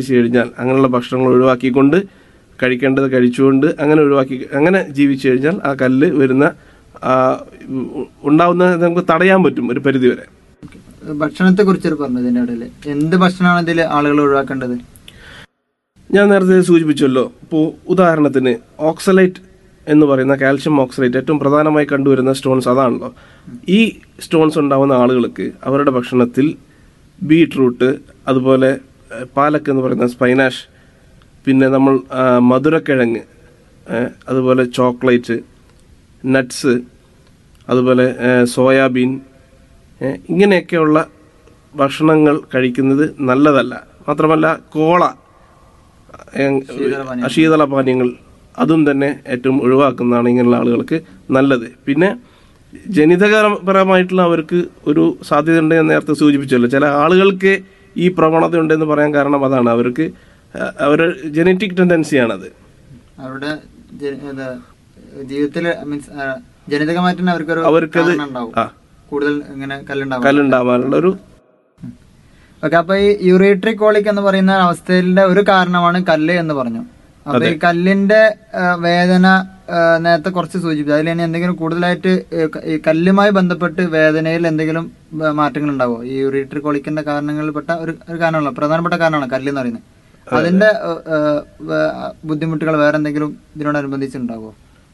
ജീവിച്ചു കഴിഞ്ഞാൽ അങ്ങനെയുള്ള ഭക്ഷണങ്ങൾ ഒഴിവാക്കിക്കൊണ്ട് കഴിക്കേണ്ടത് കഴിച്ചുകൊണ്ട് അങ്ങനെ ഒഴിവാക്കി അങ്ങനെ ജീവിച്ചു കഴിഞ്ഞാൽ ആ കല്ല് വരുന്ന ആ, ഉ- ഉണ്ടാവുന്ന നമുക്ക് തടയാൻ പറ്റും ഒരു പരിധി വരെ ഭക്ഷണത്തെ കുറിച്ച് പറഞ്ഞു ഇതിന്റെ ഇടയിൽ എന്ത് ഭക്ഷണമാണ് ഇതിൽ ആളുകൾ ഒഴിവാക്കേണ്ടത് ഞാൻ നേരത്തെ സൂചിപ്പിച്ചല്ലോ ഇപ്പോൾ ഉദാഹരണത്തിന് ഓക്സലൈറ്റ് എന്ന് പറയുന്ന കാൽഷ്യം ഓക്സലൈറ്റ് ഏറ്റവും പ്രധാനമായി കണ്ടുവരുന്ന സ്റ്റോൺസ് അതാണല്ലോ ഈ സ്റ്റോൺസ് ഉണ്ടാവുന്ന ആളുകൾക്ക് അവരുടെ ഭക്ഷണത്തിൽ ബീട്രൂട്ട് അതുപോലെ ഏഹ്, പാലക്ക് എന്ന് പറയുന്ന സ്പൈനാഷ് പിന്നെ നമ്മൾ ആ, മധുരക്കിഴങ്ങ് ഏഹ്, അതുപോലെ ചോക്ലേറ്റ് നട്ട്സ് അതുപോലെ ഏഹ്, സോയാബീൻ ഏഹ്, ഇങ്ങനെയൊക്കെയുള്ള ഭക്ഷണങ്ങൾ കഴിക്കുന്നത് നല്ലതല്ല മാത്രമല്ല കോള ഏഹ്, ശീതളപാനീയം. ശീതള പാനീയങ്ങൾ അതും തന്നെ ഏറ്റവും ഒഴിവാക്കുന്നതാണ് ഇങ്ങനെയുള്ള ആളുകൾക്ക് നല്ലത് പിന്നെ ജനിതകപരമായിട്ടുള്ള അവർക്ക് ഒരു സാധ്യത ഉണ്ട് എന്ന് നേരത്തെ സൂചിപ്പിച്ചല്ലോ ചില ആളുകൾക്ക് ഈ പ്രവണത ഉണ്ടെന്ന് പറയാൻ കാരണം അതാണ് അവർക്ക് അഹ് അവരുടെ ജനറ്റിക് ടെൻഡൻസിയാണത് അവരുടെ ജ- ഇത് ജീവിതത്തില് മീൻസ് ജനിതകമായിട്ട് തന്നെ അവർക്കൊരു അവർക്കത് കാരണം ഉണ്ടാവും ആ കൂടുതൽ ഇങ്ങനെ കല്ലുണ്ടാവും കല്ലുണ്ടാവാനുള്ള ഒരു ഓക്കെ അപ്പൊ ഈ യൂറേട്രി കോളിക് എന്ന് പറയുന്ന അവസ്ഥയുടെ ഒരു കാരണമാണ് കല്ല് എന്ന് പറഞ്ഞു അപ്പൊ ഈ കല്ലിന്റെ ആ, വേദന ആ, നേരത്തെ കുറച്ച് സൂചിപ്പിച്ചു അതിൽ ഇനി എന്തെങ്കിലും കൂടുതലായിട്ട് ഏ, ക- ഈ കല്ലുമായി ബന്ധപ്പെട്ട് വേദനയിൽ എന്തെങ്കിലും ബ- മാറ്റങ്ങൾ ഉണ്ടാവോ ഈ യൂറേട്രി കോളിക്കിന്റെ കാരണങ്ങളിൽപ്പെട്ട ഒരു ഒരു കാരണമല്ല പ്രധാനപ്പെട്ട കാരണമാണ് കല്ല് എന്ന് പറയുന്നത് അതിന്റെ ഏ, ഏ, വേ- ബുദ്ധിമുട്ടുകൾ വേറെ എന്തെങ്കിലും ഇതിനോടനുബന്ധിച്ചുണ്ടാവോ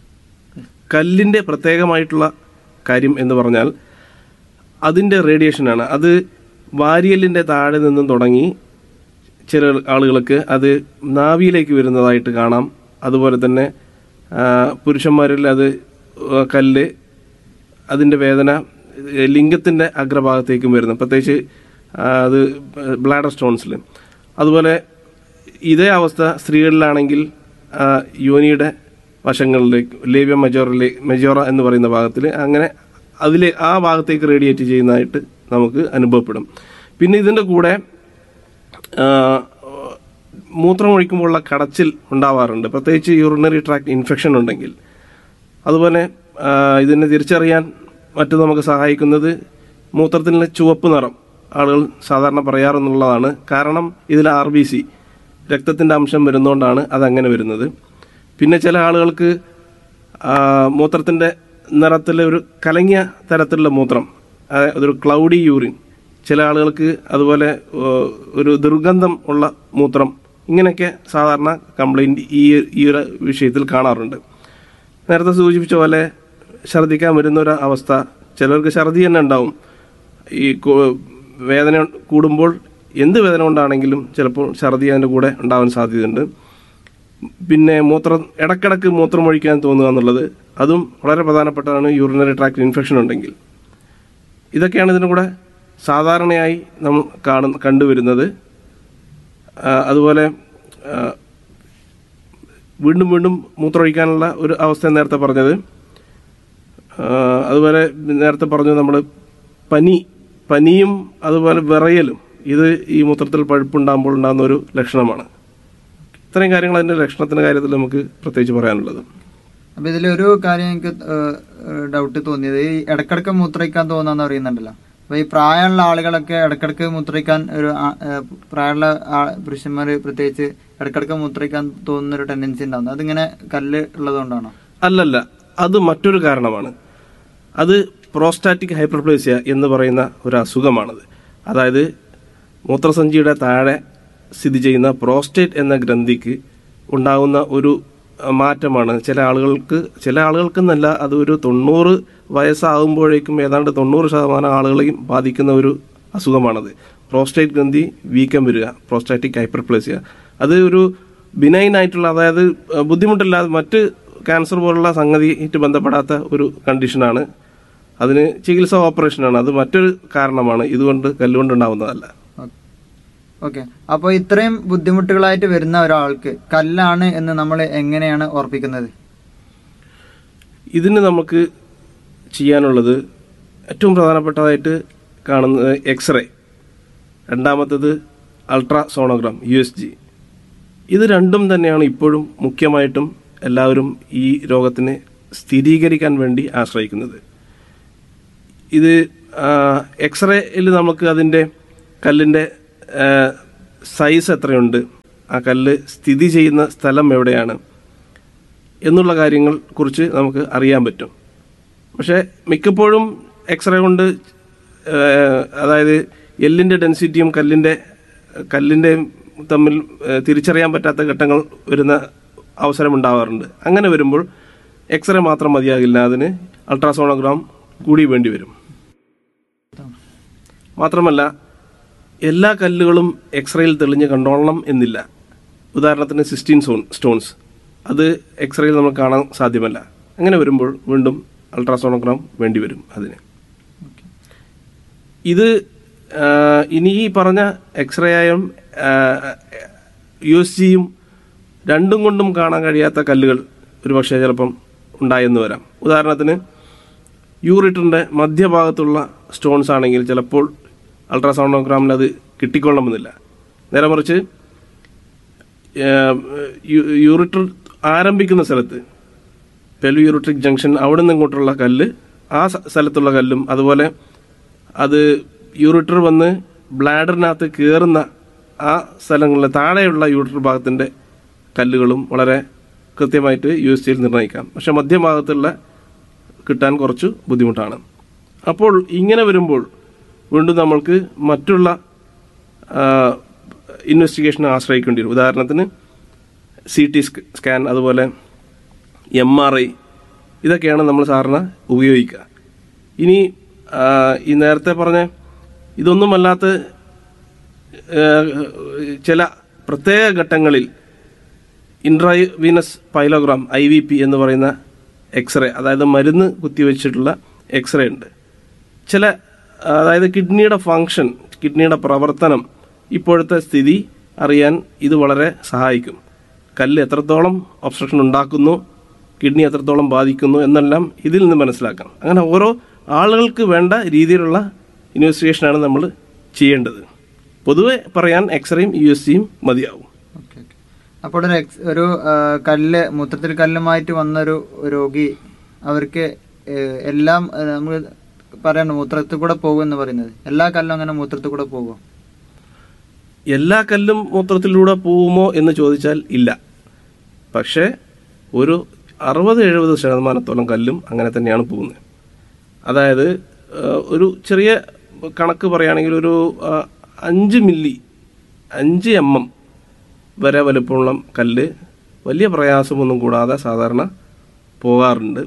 കല്ലിന്റെ പ്രത്യേകമായിട്ടുള്ള കാര്യം എന്ന് പറഞ്ഞാൽ അതിന്റെ റേഡിയേഷനാണ് അത് വാരിയലിന്റെ താഴെ നിന്നും തുടങ്ങി ചില ആളുകൾക്ക് അത് നാവിയിലേക്ക് വരുന്നതായിട്ട് കാണാം അതുപോലെ തന്നെ ആ, പുരുഷന്മാരിൽ അത് ആ, കല്ല് അതിന്റെ വേദന ഏ, ലിംഗത്തിന്റെ അഗ്രഭാഗത്തേക്കും വരുന്നു പ്രത്യേകിച്ച് ആ, അത് ബ്ലാഡർ സ്റ്റോൺസിൽ അതുപോലെ ഇതേ അവസ്ഥ സ്ത്രീകളിലാണെങ്കിൽ ആ, യോനിയുടെ വശങ്ങളിലേക്ക് ലേബിയ മജോറിലെ മെജോറ എന്ന് പറയുന്ന ഭാഗത്തിൽ അങ്ങനെ അതിലെ ആ ഭാഗത്തേക്ക് റേഡിയേറ്റ് ചെയ്യുന്നതായിട്ട് നമുക്ക് അനുഭവപ്പെടും പിന്നെ ഇതിൻ്റെ കൂടെ ആ, മൂത്രമൊഴിക്കുമ്പോഴുള്ള കടച്ചിൽ ഉണ്ടാവാറുണ്ട് പ്രത്യേകിച്ച് യൂറിനറി ട്രാക്ട് ഇൻഫെക്ഷൻ ഉണ്ടെങ്കിൽ അതുപോലെ ആ, ഇതിനെ തിരിച്ചറിയാൻ മറ്റു നമുക്ക് സഹായിക്കുന്നത് മൂത്രത്തിലെ ചുവപ്പ് നിറം ആളുകൾ സാധാരണ പറയാറെന്നുള്ളതാണ് കാരണം ഇതിൽ ആർ ബി സി രക്തത്തിൻ്റെ അംശം വരുന്നതുകൊണ്ടാണ് അതങ്ങനെ വരുന്നത് പിന്നെ ചില ആളുകൾക്ക് ആ, മൂത്രത്തിൻ്റെ നിറത്തിൽ ഒരു കലങ്ങിയ തരത്തിലുള്ള മൂത്രം അതായത് അതൊരു ക്ലൗഡി യൂറിൻ ചില ആളുകൾക്ക് അതുപോലെ ഓ, ഒരു ദുർഗന്ധം ഉള്ള മൂത്രം ഇങ്ങനെയൊക്കെ സാധാരണ കംപ്ലൈൻറ്റ് ഈ ഈ ഒരു വിഷയത്തിൽ കാണാറുണ്ട് നേരത്തെ സൂചിപ്പിച്ച പോലെ ഛർദ്ദിക്കാൻ വരുന്ന ഒരു അവസ്ഥ ചിലർക്ക് ഛർദി തന്നെ ഉണ്ടാവും ഈ കു- വേദന കൂടുമ്പോൾ എന്ത് വേദന കൊണ്ടാണെങ്കിലും ചിലപ്പോൾ ഛർദി അതിൻ്റെ കൂടെ ഉണ്ടാവാൻ സാധ്യതയുണ്ട് പിന്നെ മൂത്രം ഇടക്കിടക്ക് മൂത്രമൊഴിക്കാൻ തോന്നുക എന്നുള്ളത് അതും വളരെ പ്രധാനപ്പെട്ടതാണ് യൂറിനറി ട്രാക്ട് ഇൻഫെക്ഷൻ ഉണ്ടെങ്കിൽ ഇതൊക്കെയാണ് ഇതിൻ്റെ കൂടെ സാധാരണയായി നമ്മൾ കാണുന്ന കണ്ടുവരുന്നത് ആ, അതുപോലെ ആ, വീണ്ടും വീണ്ടും മൂത്രമൊഴിക്കാനുള്ള ഒരു അവസ്ഥ നേരത്തെ പറഞ്ഞത് ആ, അതുപോലെ നേരത്തെ പറഞ്ഞു നമ്മൾ പനി പനിയും അതുപോലെ വിറയലും ഇത് ഈ മൂത്രത്തിൽ പഴുപ്പുണ്ടാകുമ്പോൾ ഉണ്ടാകുന്ന ഒരു ലക്ഷണമാണ് ഇത്രയും കാര്യങ്ങൾ അതിൻ്റെ ലക്ഷണത്തിൻ്റെ കാര്യത്തിൽ നമുക്ക് പ്രത്യേകിച്ച് പറയാനുള്ളത് അപ്പൊ ഇതിലൊരു കാര്യം എനിക്ക് ഡൗട്ട് തോന്നിയത് ഈ ഇടക്കിടക്ക് മൂത്രയിക്കാൻ തോന്നാന്ന് പറയുന്നുണ്ടല്ലോ അപ്പൊ ഈ പ്രായമുള്ള ആളുകളൊക്കെ ഇടക്കിടക്ക് മൂത്രയിക്കാൻ ഒരു ആ- ഏ, പ്രായമുള്ള ആ- പുരുഷന്മാര് പ്രത്യേകിച്ച് ഇടക്കിടക്ക് മൂത്രയിക്കാൻ തോന്നുന്ന ഒരു ടെൻഡൻസി ഉണ്ടാവുന്നത് അതിങ്ങനെ കല്ല് ഉള്ളതുകൊണ്ടാണോ അല്ലല്ല അത് മറ്റൊരു കാരണമാണ് അത് പ്രോസ്റ്റാറ്റിക് ഹൈപ്പർപ്ലേസിയ എന്ന് പറയുന്ന ഒരു അസുഖമാണത് അതായത് മൂത്രസഞ്ചിയുടെ താഴെ സ്ഥിതി ചെയ്യുന്ന പ്രോസ്റ്റേറ്റ് എന്ന ഗ്രന്ഥിക്ക് ഉണ്ടാകുന്ന ഒരു അഹ്, മാറ്റമാണ് ചില ആളുകൾക്ക് ചില ആളുകൾക്കെന്നല്ല അത് ഒരു തൊണ്ണൂറ് വയസ്സാകുമ്പോഴേക്കും ഏതാണ്ട് തൊണ്ണൂറ് ശതമാനം ആളുകളെയും ബാധിക്കുന്ന ഒരു അസുഖമാണത് പ്രോസ്റ്റേറ്റ് ഗ്രന്ഥി വീക്കം വരിക പ്രോസ്റ്റാറ്റിക് ഹൈപ്പർപ്ലേസിയ അത് ഒരു ബിനൈൻ ആയിട്ടുള്ള അതായത് അഹ്, ബുദ്ധിമുട്ടില്ലാതെ മറ്റ് ക്യാൻസർ പോലുള്ള സംഗതിയായിട്ട് ബന്ധപ്പെടാത്ത ഒരു കണ്ടീഷനാണ് അതിന് ചികിത്സ ഓപ്പറേഷനാണ് അത് മറ്റൊരു കാരണമാണ് ഇതുകൊണ്ട് കല്ലുകൊണ്ടുണ്ടാവുന്നതല്ല ഓക്കെ അപ്പോൾ ഇത്രയും ബുദ്ധിമുട്ടുകളായിട്ട് വരുന്ന ഒരാൾക്ക് കല്ലാണ് എന്ന് നമ്മൾ എങ്ങനെയാണ് ഓർപ്പിക്കുന്നത് ഇതിന് നമുക്ക് ചെയ്യാനുള്ളത് ഏറ്റവും പ്രധാനപ്പെട്ടതായിട്ട് കാണുന്നത് എക്സ്റേ രണ്ടാമത്തത് ultra sonogram U S G ഇത് രണ്ടും തന്നെയാണ് ഇപ്പോഴും മുഖ്യമായിട്ടും എല്ലാവരും ഈ രോഗത്തിനെ സ്ഥിരീകരിക്കാൻ വേണ്ടി ആശ്രയിക്കുന്നത് ഇത് എക്സ്റേയിൽ നമുക്ക് അതിൻ്റെ കല്ലിൻ്റെ സൈസ് എത്രയുണ്ട് ആ കല്ല് സ്ഥിതി ചെയ്യുന്ന സ്ഥലം എവിടെയാണ് എന്നുള്ള കാര്യങ്ങൾ കുറിച്ച് നമുക്ക് അറിയാൻ പറ്റും പക്ഷേ മിക്കപ്പോഴും എക്സ്റേ കൊണ്ട് ഏഹ്, അതായത് എല്ലിൻ്റെ ഡെൻസിറ്റിയും കല്ലിൻ്റെ കല്ലിൻ്റെയും തമ്മിൽ ഏഹ്, തിരിച്ചറിയാൻ പറ്റാത്ത ഘട്ടങ്ങൾ വരുന്ന അവസരം ഉണ്ടാവാറുണ്ട് അങ്ങനെ വരുമ്പോൾ എക്സ്റേ മാത്രം മതിയാകില്ല അതിന് അൾട്രാസോണോഗ്രാം കൂടി വേണ്ടി വരും മാത്രമല്ല എല്ലാ കല്ലുകളും എക്സ്റേയിൽ തെളിഞ്ഞ് കണ്ടോളണം എന്നില്ല ഉദാഹരണത്തിന് സിസ്റ്റീൻ സോൺ സ്റ്റോൺസ് അത് എക്സ്റേയിൽ നമുക്ക് കാണാൻ സാധ്യമല്ല അങ്ങനെ വരുമ്പോൾ വീണ്ടും അൾട്രാസോണോഗ്രാം വേണ്ടി വരും അതിന് ഇത് ആ, ഇനി ഈ പറഞ്ഞ എക്സ്റേ ആയും യു എസ് ജിയും രണ്ടും കൊണ്ടും കാണാൻ കഴിയാത്ത കല്ലുകൾ ഒരുപക്ഷെ ചിലപ്പം ഉണ്ടായെന്ന് വരാം ഉദാഹരണത്തിന് യൂറിറ്ററിന്റെ മധ്യഭാഗത്തുള്ള സ്റ്റോൺസ് ആണെങ്കിൽ ചിലപ്പോൾ അൾട്രാസൗണ്ടോഗ്രാമിൽ അത് കിട്ടിക്കൊള്ളണമെന്നില്ല നേരെ മറിച്ച് യൂറിറ്റർ ആരംഭിക്കുന്ന സ്ഥലത്ത് പെലു യൂറിട്രിക് ജംഗ്ഷൻ അവിടെ നിന്ന് ഇങ്ങോട്ടുള്ള കല്ല് ആ സ- സ്ഥലത്തുള്ള കല്ലും അതുപോലെ അത് യൂറിറ്റർ വന്ന് ബ്ലാഡറിനകത്ത് കയറുന്ന ആ സ്ഥലങ്ങളിലെ താഴെയുള്ള യൂറിറ്റർ ഭാഗത്തിന്റെ കല്ലുകളും വളരെ കൃത്യമായിട്ട് യു എസ് ജിയിൽ നിർണ്ണയിക്കാം പക്ഷെ മധ്യഭാഗത്തുള്ള കിട്ടാൻ കുറച്ച് ബുദ്ധിമുട്ടാണ് അപ്പോൾ ഇങ്ങനെ വരുമ്പോൾ വീണ്ടും നമ്മൾക്ക് മറ്റുള്ള ഇൻവെസ്റ്റിഗേഷനെ ആശ്രയിക്കേണ്ടി വരും ഉദാഹരണത്തിന് സി ടി സ്കാൻ അതുപോലെ എം ആർ ഐ ഇതൊക്കെയാണ് നമ്മൾ സാറിന് ഉപയോഗിക്കുക ഇനി ആ, ഈ നേരത്തെ പറഞ്ഞ ഇതൊന്നുമല്ലാത്ത ആ, ചില പ്രത്യേക ഘട്ടങ്ങളിൽ intravenous pyelogram I V P എന്ന് പറയുന്ന എക്സ്റേ അതായത് മരുന്ന് കുത്തിവെച്ചിട്ടുള്ള എക്സ്റേ ഉണ്ട് ചില അതായത് കിഡ്നിയുടെ ഫങ്ഷൻ കിഡ്നിയുടെ പ്രവർത്തനം ഇപ്പോഴത്തെ സ്ഥിതി അറിയാൻ ഇത് വളരെ സഹായിക്കും കല്ല് എത്രത്തോളം ഒബ്സ്ട്രക്ഷൻ ഉണ്ടാക്കുന്നു കിഡ്നി എത്രത്തോളം ബാധിക്കുന്നു എന്നെല്ലാം ഇതിൽ നിന്ന് മനസ്സിലാക്കാം അങ്ങനെ ഓരോ ആളുകൾക്ക് വേണ്ട രീതിയിലുള്ള ഇൻവെസ്റ്റിഗേഷനാണ് നമ്മൾ ചെയ്യേണ്ടത് പൊതുവെ പറയാൻ എക്സ്റേയും യു എസ് സിയും മതിയാവും ഓക്കെ ഓക്കെ അപ്പോൾ ഒരു എക്സ് ഒരു ആ, കല്ല് മൂത്രത്തിൽ കല്ലുമായിട്ട് വന്നൊരു രോഗി അവർക്ക് ഏഹ്, എല്ലാം ആ, നമുക്ക് പറയണം മൂത്രത്തിൽ കൂടെ പോകും എന്ന് പറയുന്നത് എല്ലാ കല്ലും അങ്ങനെ മൂത്രത്തിൽ കൂടെ പോകും എല്ലാ കല്ലും മൂത്രത്തിലൂടെ പോവുമോ എന്ന് ചോദിച്ചാൽ ഇല്ല പക്ഷേ ഒരു അറുപത് എഴുപത് ശതമാനത്തോളം കല്ലും അങ്ങനെ തന്നെയാണ് പോകുന്നത് അതായത് ആ, ഒരു ചെറിയ കണക്ക് പറയുകയാണെങ്കിൽ ഒരു ആ, അഞ്ച് മില്ലി അഞ്ച് എം എം വരെ വലുപ്പമുള്ള കല്ല് വലിയ പ്രയാസമൊന്നും കൂടാതെ സാധാരണ പോകാറുണ്ട്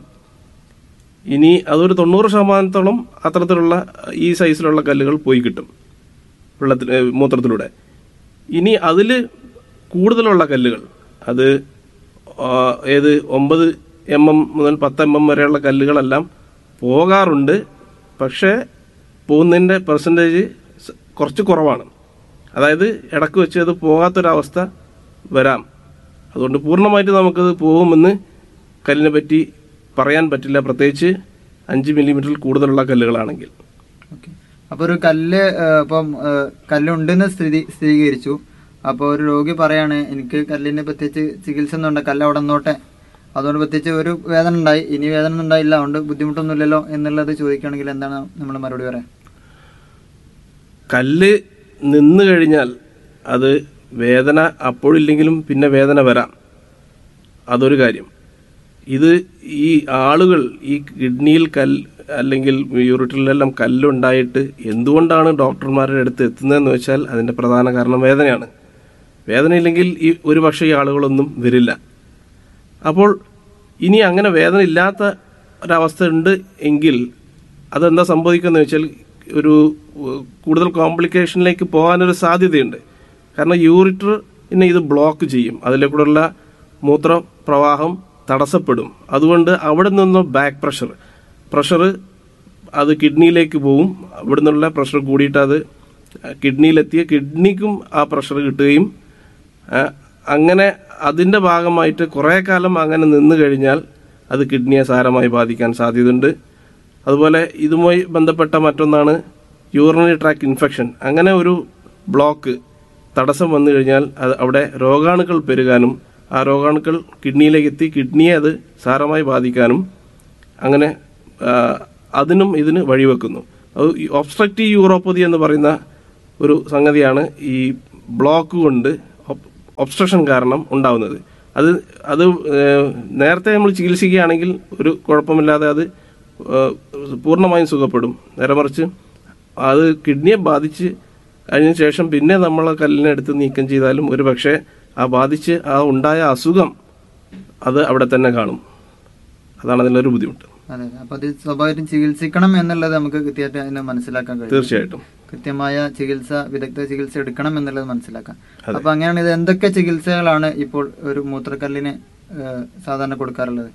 ഇനി അതൊരു തൊണ്ണൂറ് ശതമാനത്തോളം അത്തരത്തിലുള്ള ഈ സൈസിലുള്ള കല്ലുകൾ പോയി കിട്ടും വെള്ളത്തിൽ ഏ, മൂത്രത്തിലൂടെ ഇനി അതിൽ കൂടുതലുള്ള കല്ലുകൾ അത് ആ, ഏത് ഒമ്പത് എം എം മുതൽ പത്ത് എം എം വരെയുള്ള കല്ലുകളെല്ലാം പോകാറുണ്ട് പക്ഷേ പോകുന്നതിൻ്റെ പെർസെൻറ്റേജ് കുറച്ച് കുറവാണ് അതായത് ഇടക്ക് വെച്ച് അത് പോകാത്തൊരവസ്ഥ വരാം അതുകൊണ്ട് പൂർണ്ണമായിട്ട് നമുക്കത് പോകുമെന്ന് കല്ലിനെ പറ്റി പറയാൻ പറ്റില്ല പ്രത്യേകിച്ച് അഞ്ച് മില്ലിമീറ്ററിൽ കൂടുതലുള്ള കല്ലുകളാണെങ്കിൽ ഓക്കെ അപ്പൊ ഒരു കല്ല് ഏഹ്, ഇപ്പം ഏഹ്, കല്ലുണ്ടെന്ന് സ്ഥിതി സ്ഥിരീകരിച്ചു അപ്പോൾ ഒരു രോഗി പറയാണ് എനിക്ക് കല്ലിന് പ്രത്യേകിച്ച് ചികിത്സ ഒന്നും ഉണ്ട് കല്ല് അവിടെ നിന്നോട്ടെ അതുകൊണ്ട് പ്രത്യേകിച്ച് ഒരു വേദന ഉണ്ടായി ഇനി വേദന ഒന്നും ഉണ്ടായില്ല അതുകൊണ്ട് ബുദ്ധിമുട്ടൊന്നുമില്ലല്ലോ എന്നുള്ളത് ചോദിക്കുകയാണെങ്കിൽ എന്താണ് നമ്മൾ മറുപടി പറയാം കല്ല് നിന്ന് കഴിഞ്ഞാൽ അത് വേദന അപ്പോഴില്ലെങ്കിലും പിന്നെ വേദന വരാം അതൊരു കാര്യം ഇത് ഈ ആളുകൾ ഈ കിഡ്നിയിൽ കല്ല് അല്ലെങ്കിൽ യൂറിറ്റിലെല്ലാം കല്ലുണ്ടായിട്ട് എന്തുകൊണ്ടാണ് ഡോക്ടർമാരുടെ അടുത്ത് എത്തുന്നതെന്ന് വെച്ചാൽ അതിന്റെ പ്രധാന കാരണം വേദനയാണ് വേദനയില്ലെങ്കിൽ ഈ ഒരു പക്ഷേ ഈ ആളുകളൊന്നും വരില്ല അപ്പോൾ ഇനി അങ്ങനെ വേദന ഇല്ലാത്ത ഒരവസ്ഥ ഉണ്ട് എങ്കിൽ അതെന്താ സംഭവിക്കുന്നത് വെച്ചാൽ ഒരു ഏഹ്, കൂടുതൽ കോംപ്ലിക്കേഷനിലേക്ക് പോകാനൊരു സാധ്യതയുണ്ട് കാരണം യൂറിറ്റർ പിന്നെ ഇത് ബ്ലോക്ക് ചെയ്യും അതിലേക്കൂടെയുള്ള മൂത്ര പ്രവാഹം തടസ്സപ്പെടും അതുകൊണ്ട് അവിടെ നിന്ന് ബാക്ക് പ്രഷർ പ്രഷർ അത് കിഡ്നിയിലേക്ക് പോവും അവിടെ നിന്നുള്ള പ്രഷർ കൂടിയിട്ട് അത് കിഡ്നിയിലെത്തിയ കിഡ്നിക്കും ആ പ്രഷർ കിട്ടുകയും ആ, അങ്ങനെ അതിന്റെ ഭാഗമായിട്ട് കുറെ കാലം അങ്ങനെ നിന്ന് കഴിഞ്ഞാൽ അത് കിഡ്നിയെ സാരമായി ബാധിക്കാൻ സാധ്യതയുണ്ട് അതുപോലെ ഇതുമായി ബന്ധപ്പെട്ട മറ്റൊന്നാണ് യൂറിനറി ട്രാക്ക് ഇൻഫെക്ഷൻ അങ്ങനെ ഒരു ബ്ലോക്ക് തടസ്സം വന്നു കഴിഞ്ഞാൽ അത് അവിടെ രോഗാണുക്കൾ പെരുകാനും ആ രോഗാണുക്കൾ കിഡ്നിയിലേക്ക് എത്തി കിഡ്നിയെ അത് സാരമായി ബാധിക്കാനും അങ്ങനെ ആ, അതിനും ഇതിന് വഴിവെക്കുന്നു അത് ഒബ്സ്ട്രക്റ്റീവ് യൂറോപ്പതി എന്ന് പറയുന്ന ഒരു സംഗതിയാണ് ഈ ബ്ലോക്ക് കൊണ്ട് ഒബ്സ്ട്രക്ഷൻ കാരണം ഉണ്ടാവുന്നത് അത് അത് ഏഹ്, നേരത്തെ നമ്മൾ ചികിത്സിക്കുകയാണെങ്കിൽ ഒരു കുഴപ്പമില്ലാതെ അത് ഏഹ്, പൂർണ്ണമായും സുഖപ്പെടും നേരെ മറിച്ച് അത് കിഡ്നിയെ ബാധിച്ച് അതിന് ശേഷം പിന്നെ നമ്മൾ ആ കല്ലിനെ എടുത്ത് നീക്കം ചെയ്താലും ഒരു പക്ഷേ ആ ബാധിച്ച് ആ ഉണ്ടായ അസുഖം അത് അവിടെ തന്നെ കാണും അതാണ് അതിൻ്റെ ഒരു ബുദ്ധിമുട്ട് അതെ അപ്പൊ അത് സ്വാഭാവികം ചികിത്സിക്കണം എന്നുള്ളത് നമുക്ക് കൃത്യമായിട്ട് അതിനെ മനസ്സിലാക്കാൻ കഴിയും തീർച്ചയായിട്ടും കൃത്യമായ ചികിത്സ വിദഗ്ധ ചികിത്സ എടുക്കണം എന്നുള്ളത് മനസ്സിലാക്കാം അപ്പൊ അങ്ങനെയാണ് ഇത് എന്തൊക്കെ ചികിത്സകളാണ് ഇപ്പോൾ ഒരു മൂത്രക്കല്ലിന് ഏഹ്, സാധാരണ കൊടുക്കാറുള്ളത്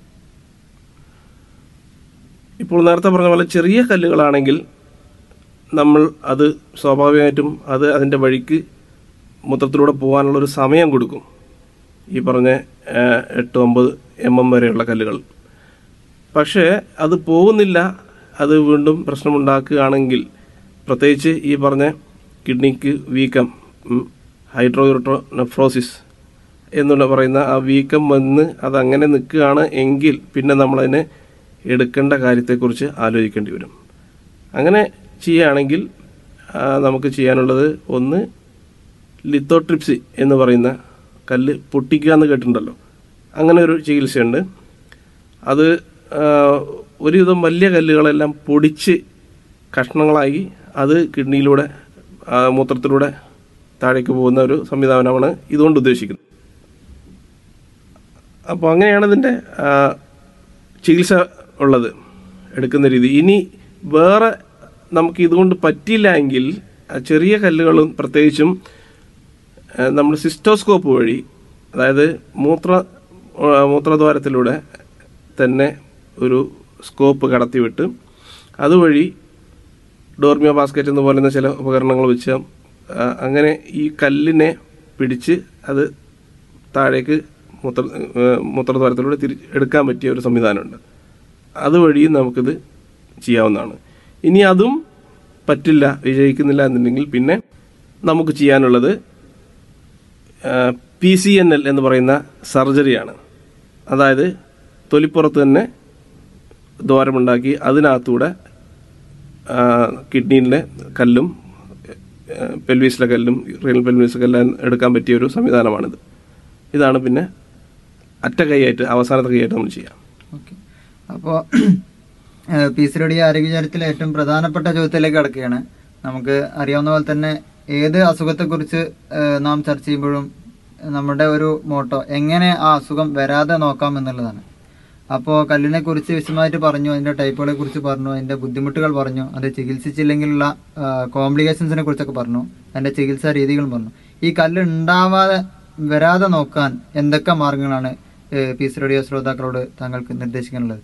ഇപ്പോൾ നേരത്തെ പറഞ്ഞ പോലെ ചെറിയ കല്ലുകളാണെങ്കിൽ നമ്മൾ അത് സ്വാഭാവികമായിട്ടും അത് അതിൻ്റെ വഴിക്ക് മൂത്രത്തിലൂടെ പോകാനുള്ള ഒരു സമയം കൊടുക്കും ഈ പറഞ്ഞ ഏഹ്, എട്ട് ഒമ്പത് എം എം വരെയുള്ള കല്ലുകൾ പക്ഷേ അത് പോകുന്നില്ല അത് വീണ്ടും പ്രശ്നമുണ്ടാക്കുകയാണെങ്കിൽ പ്രത്യേകിച്ച് ഈ പറഞ്ഞ കിഡ്നിക്ക് വീക്കം ഹൈഡ്രോയൂറോ നെഫ്രോസിസ് എന്നുള്ള പറയുന്ന ആ വീക്കം വന്ന് അത് അങ്ങനെ നിൽക്കുകയാണ് എങ്കിൽ പിന്നെ നമ്മളതിനെ എടുക്കേണ്ട കാര്യത്തെക്കുറിച്ച് ആലോചിക്കേണ്ടി വരും അങ്ങനെ ചെയ്യുകയാണെങ്കിൽ ആ, നമുക്ക് ചെയ്യാനുള്ളത് ഒന്ന് ലിത്തോട്രിപ്സി എന്ന് പറയുന്ന കല്ല് പൊട്ടിക്കുക എന്ന് കേട്ടിട്ടുണ്ടല്ലോ അങ്ങനെ ഒരു ചികിത്സയുണ്ട് അത് ആ, ഒരുവിധം വലിയ കല്ലുകളെല്ലാം പൊടിച്ച് കഷ്ണങ്ങളായി അത് കിഡ്നിയിലൂടെ ആ, മൂത്രത്തിലൂടെ താഴേക്ക് പോകുന്ന ഒരു സംവിധാനമാണ് ഇതുകൊണ്ട് ഉദ്ദേശിക്കുന്നത് അപ്പോൾ അങ്ങനെയാണ് ഇതിൻ്റെ ആ, ചികിത്സ ഉള്ളത് എടുക്കുന്ന രീതി ഇനി വേറെ നമുക്ക് ഇതുകൊണ്ട് പറ്റില്ല എങ്കിൽ ആ ചെറിയ കല്ലുകളും പ്രത്യേകിച്ചും ആ, നമ്മൾ സിസ്റ്റോസ്കോപ്പ് വഴി അതായത് മൂത്ര ആ, മൂത്രദ്വാരത്തിലൂടെ തന്നെ ഒരു സ്കോപ്പ് കടത്തിവിട്ട് അതുവഴി ഡോർമിയോ ബാസ്ക്കറ്റ് എന്ന് പറയുന്ന ചില ഉപകരണങ്ങൾ വെച്ച് ആ, അങ്ങനെ ഈ കല്ലിനെ പിടിച്ച് അത് താഴേക്ക് മൂത്ര ഏഹ് മൂത്രദ്വാരത്തിലൂടെ തിരി എടുക്കാൻ പറ്റിയ ഒരു സംവിധാനമുണ്ട് അതുവഴിയും നമുക്കിത് ചെയ്യാവുന്നതാണ് ഇനി അതും പറ്റില്ല വിജയിക്കുന്നില്ല എന്നുണ്ടെങ്കിൽ പിന്നെ നമുക്ക് ചെയ്യാനുള്ളത് പി സി എൻ എൽ എന്ന് പറയുന്ന സർജറിയാണ് അതായത് തൊലിപ്പുറത്ത് തന്നെ ദ്വാരമുണ്ടാക്കി അതിനകത്തൂടെ ആ, കിഡ്നിയിലെ കല്ലും ആ, പെൽവീസിലെ കല്ലും റിയൽ പെൽവീസിലെ കല്ലും എടുക്കാൻ പറ്റിയ ഒരു സംവിധാനമാണിത് ഇതാണ് പിന്നെ അറ്റ കൈയായിട്ട് അവസാനത്തെ കൈയായിട്ട് നമ്മൾ ചെയ്യാം ഓക്കെ അപ്പോൾ പി സി റെഡി ആരോഗ്യചാരത്തിലെ ഏറ്റവും പ്രധാനപ്പെട്ട ചോദ്യത്തിലേക്ക് കടക്കുകയാണ് നമുക്ക് അറിയാവുന്ന പോലെ തന്നെ ഏത് അസുഖത്തെക്കുറിച്ച് ഏഹ്, നാം ചർച്ച ചെയ്യുമ്പോഴും നമ്മുടെ ഒരു മോട്ടോ എങ്ങനെ ആ അസുഖം വരാതെ നോക്കാം എന്നുള്ളതാണ് അപ്പോൾ കല്ലിനെ കുറിച്ച് വിശദമായിട്ട് പറഞ്ഞു അതിന്റെ ടൈപ്പുകളെ കുറിച്ച് പറഞ്ഞു അതിന്റെ ബുദ്ധിമുട്ടുകൾ പറഞ്ഞു അത് ചികിത്സിച്ചില്ലെങ്കിലുള്ള കോംപ്ലിക്കേഷൻസിനെ കുറിച്ചൊക്കെ പറഞ്ഞു അതിന്റെ ചികിത്സാ രീതികളും പറഞ്ഞു ഈ കല്ല് ഉണ്ടാവാതെ വരാതെ നോക്കാൻ എന്തൊക്കെ മാർഗങ്ങളാണ് പി സി റേഡിയോ ശ്രോതാക്കളോട് താങ്കൾക്ക് നിർദ്ദേശിക്കാനുള്ളത്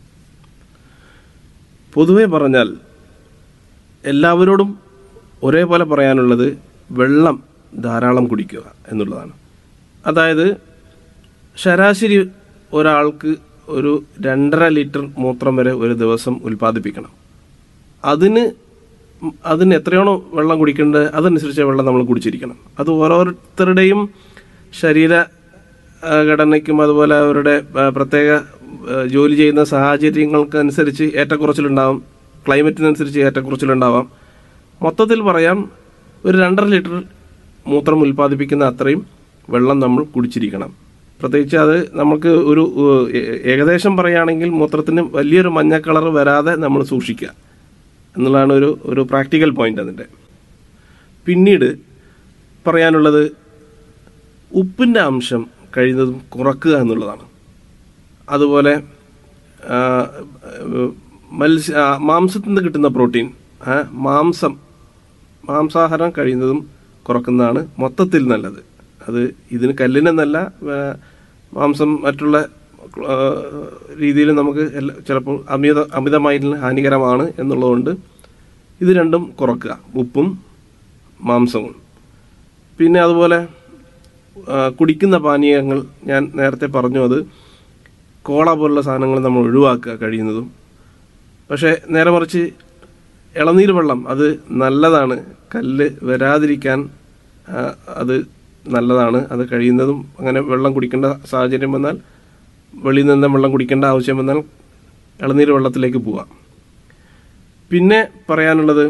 പൊതുവെ പറഞ്ഞാൽ എല്ലാവരോടും ഒരേപോലെ പറയാനുള്ളത് വെള്ളം ധാരാളം കുടിക്കുക എന്നുള്ളതാണ് അതായത് ശരാശരി ഒരാൾക്ക് ഒരു രണ്ടര ലിറ്റർ മൂത്രം വരെ ഒരു ദിവസം ഉൽപ്പാദിപ്പിക്കണം അതിന് ഉം അതിന് എത്രയാണോ വെള്ളം കുടിക്കേണ്ടത് അതനുസരിച്ച് വെള്ളം നമ്മൾ കുടിച്ചിരിക്കണം അത് ഓരോരുത്തരുടെയും ശരീര ആ, ഘടനയ്ക്കും അതുപോലെ അവരുടെ ആ, പ്രത്യേക ആ, ജോലി ചെയ്യുന്ന സാഹചര്യങ്ങൾക്കനുസരിച്ച് ഏറ്റക്കുറച്ചിലുണ്ടാവും ക്ലൈമറ്റിനനുസരിച്ച് ഏറ്റക്കുറച്ചിലുണ്ടാവാം മൊത്തത്തിൽ പറയാം ഒരു രണ്ടര ലിറ്റർ മൂത്രം ഉൽപ്പാദിപ്പിക്കുന്ന അത്രയും വെള്ളം നമ്മൾ കുടിച്ചിരിക്കണം പ്രത്യേകിച്ച് അത് നമുക്ക് ഒരു ഏഹ്, ഏ- ഏകദേശം പറയുകയാണെങ്കിൽ മൂത്രത്തിന് വലിയൊരു മഞ്ഞ കളർ വരാതെ നമ്മൾ സൂക്ഷിക്കുക എന്നുള്ളതാണ് ഒരു ഒരു പ്രാക്ടിക്കൽ പോയിന്റ് അതിൻ്റെ പിന്നീട് പറയാനുള്ളത് ഉപ്പിൻ്റെ അംശം കഴിയുന്നതും കുറക്കുക എന്നുള്ളതാണ് അതുപോലെ ആ, മത്സ്യ ആ, മാംസത്തിൽ നിന്ന് കിട്ടുന്ന പ്രോട്ടീൻ ആ, മാംസം മാംസാഹാരം കഴിയുന്നതും കുറക്കുന്നതാണ് മൊത്തത്തിൽ നല്ലത് അത് ഇതിന് കല്ലിനെന്നല്ല ആ, മാംസം മറ്റുള്ള ആ, രീതിയിൽ നമുക്ക് എല്ലാ ചിലപ്പോൾ അമിത അമിതമായിട്ട് ഹാനികരമാണ് എന്നുള്ളതുകൊണ്ട് ഇത് രണ്ടും കുറക്കുക ഉപ്പും മാംസവും പിന്നെ അതുപോലെ ആ, കുടിക്കുന്ന പാനീയങ്ങൾ ഞാൻ നേരത്തെ പറഞ്ഞു അത് കോള പോലുള്ള സാധനങ്ങൾ നമ്മൾ ഒഴിവാക്കുക കഴിയുന്നതും പക്ഷേ നേരെ മറിച്ച് ഇളനീർ വെള്ളം അത് നല്ലതാണ് കല്ല് വരാതിരിക്കാൻ ആ, അത് നല്ലതാണ് അത് കഴിയുന്നതും അങ്ങനെ വെള്ളം കുടിക്കേണ്ട സാഹചര്യം വന്നാൽ വെളിയിൽ നിന്ന് വെള്ളം കുടിക്കേണ്ട ആവശ്യം വന്നാൽ ഇളനീർ വെള്ളത്തിലേക്ക് പോവാം പിന്നെ പറയാനുള്ളത്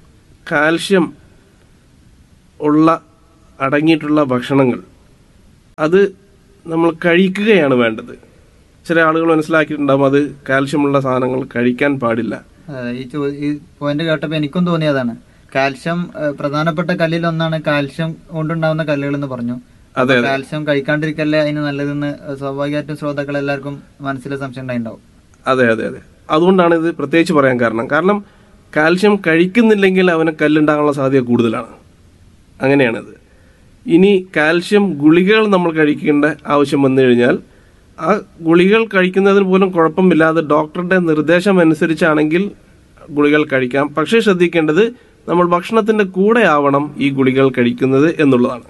കാൽഷ്യം ഉള്ള അടങ്ങിയിട്ടുള്ള ഭക്ഷണങ്ങൾ അത് നമ്മൾ കഴിക്കുകയാണ് വേണ്ടത് ചില ആളുകൾ മനസ്സിലാക്കിയിട്ടുണ്ടാകും അത് കാൽഷ്യമുള്ള സാധനങ്ങൾ കഴിക്കാൻ പാടില്ല അതെ, ഈ ചോ- ഈ പോയിന്റ് കേട്ടപ്പോ എനിക്കും തോന്നിയതാണ് കാൽഷ്യം ഏഹ്, പ്രധാനപ്പെട്ട കല്ലിൽ ഒന്നാണ് കാൽഷ്യം കൊണ്ടുണ്ടാവുന്ന കല്ലുകൾ എന്ന് പറഞ്ഞു അതെ, അപ്പൊ കാൽഷ്യം കഴിക്കാണ്ടിരിക്കല്ലേ അതിന് നല്ലതെന്ന് സ്വാഭാവികമായിട്ടും ശ്രോതാക്കൾ എല്ലാവർക്കും മനസ്സിൽ സംശയം ഉണ്ടായിട്ടുണ്ടാവും അതെ അതെ അതെ അതുകൊണ്ടാണ് ഇത് പ്രത്യേകിച്ച് പറയാൻ കാരണം കാരണം കാൽഷ്യം കഴിക്കുന്നില്ലെങ്കിൽ അവന് കല്ലുണ്ടാകാനുള്ള സാധ്യത കൂടുതലാണ് അങ്ങനെയാണിത് ഇനി കാൽഷ്യം ഗുളികകൾ നമ്മൾ കഴിക്കേണ്ട ആവശ്യം വന്നു കഴിഞ്ഞാൽ ആ ഗുളികൾ കഴിക്കുന്നതിന് പോലും കുഴപ്പമില്ലാതെ ഡോക്ടറുടെ നിർദ്ദേശം അനുസരിച്ചാണെങ്കിൽ ഗുളികൾ കഴിക്കാം പക്ഷേ ശ്രദ്ധിക്കേണ്ടത് നമ്മൾ ഭക്ഷണത്തിന്റെ കൂടെ ആവണം ഈ ഗുളികൾ കഴിക്കുന്നത് എന്നുള്ളതാണ്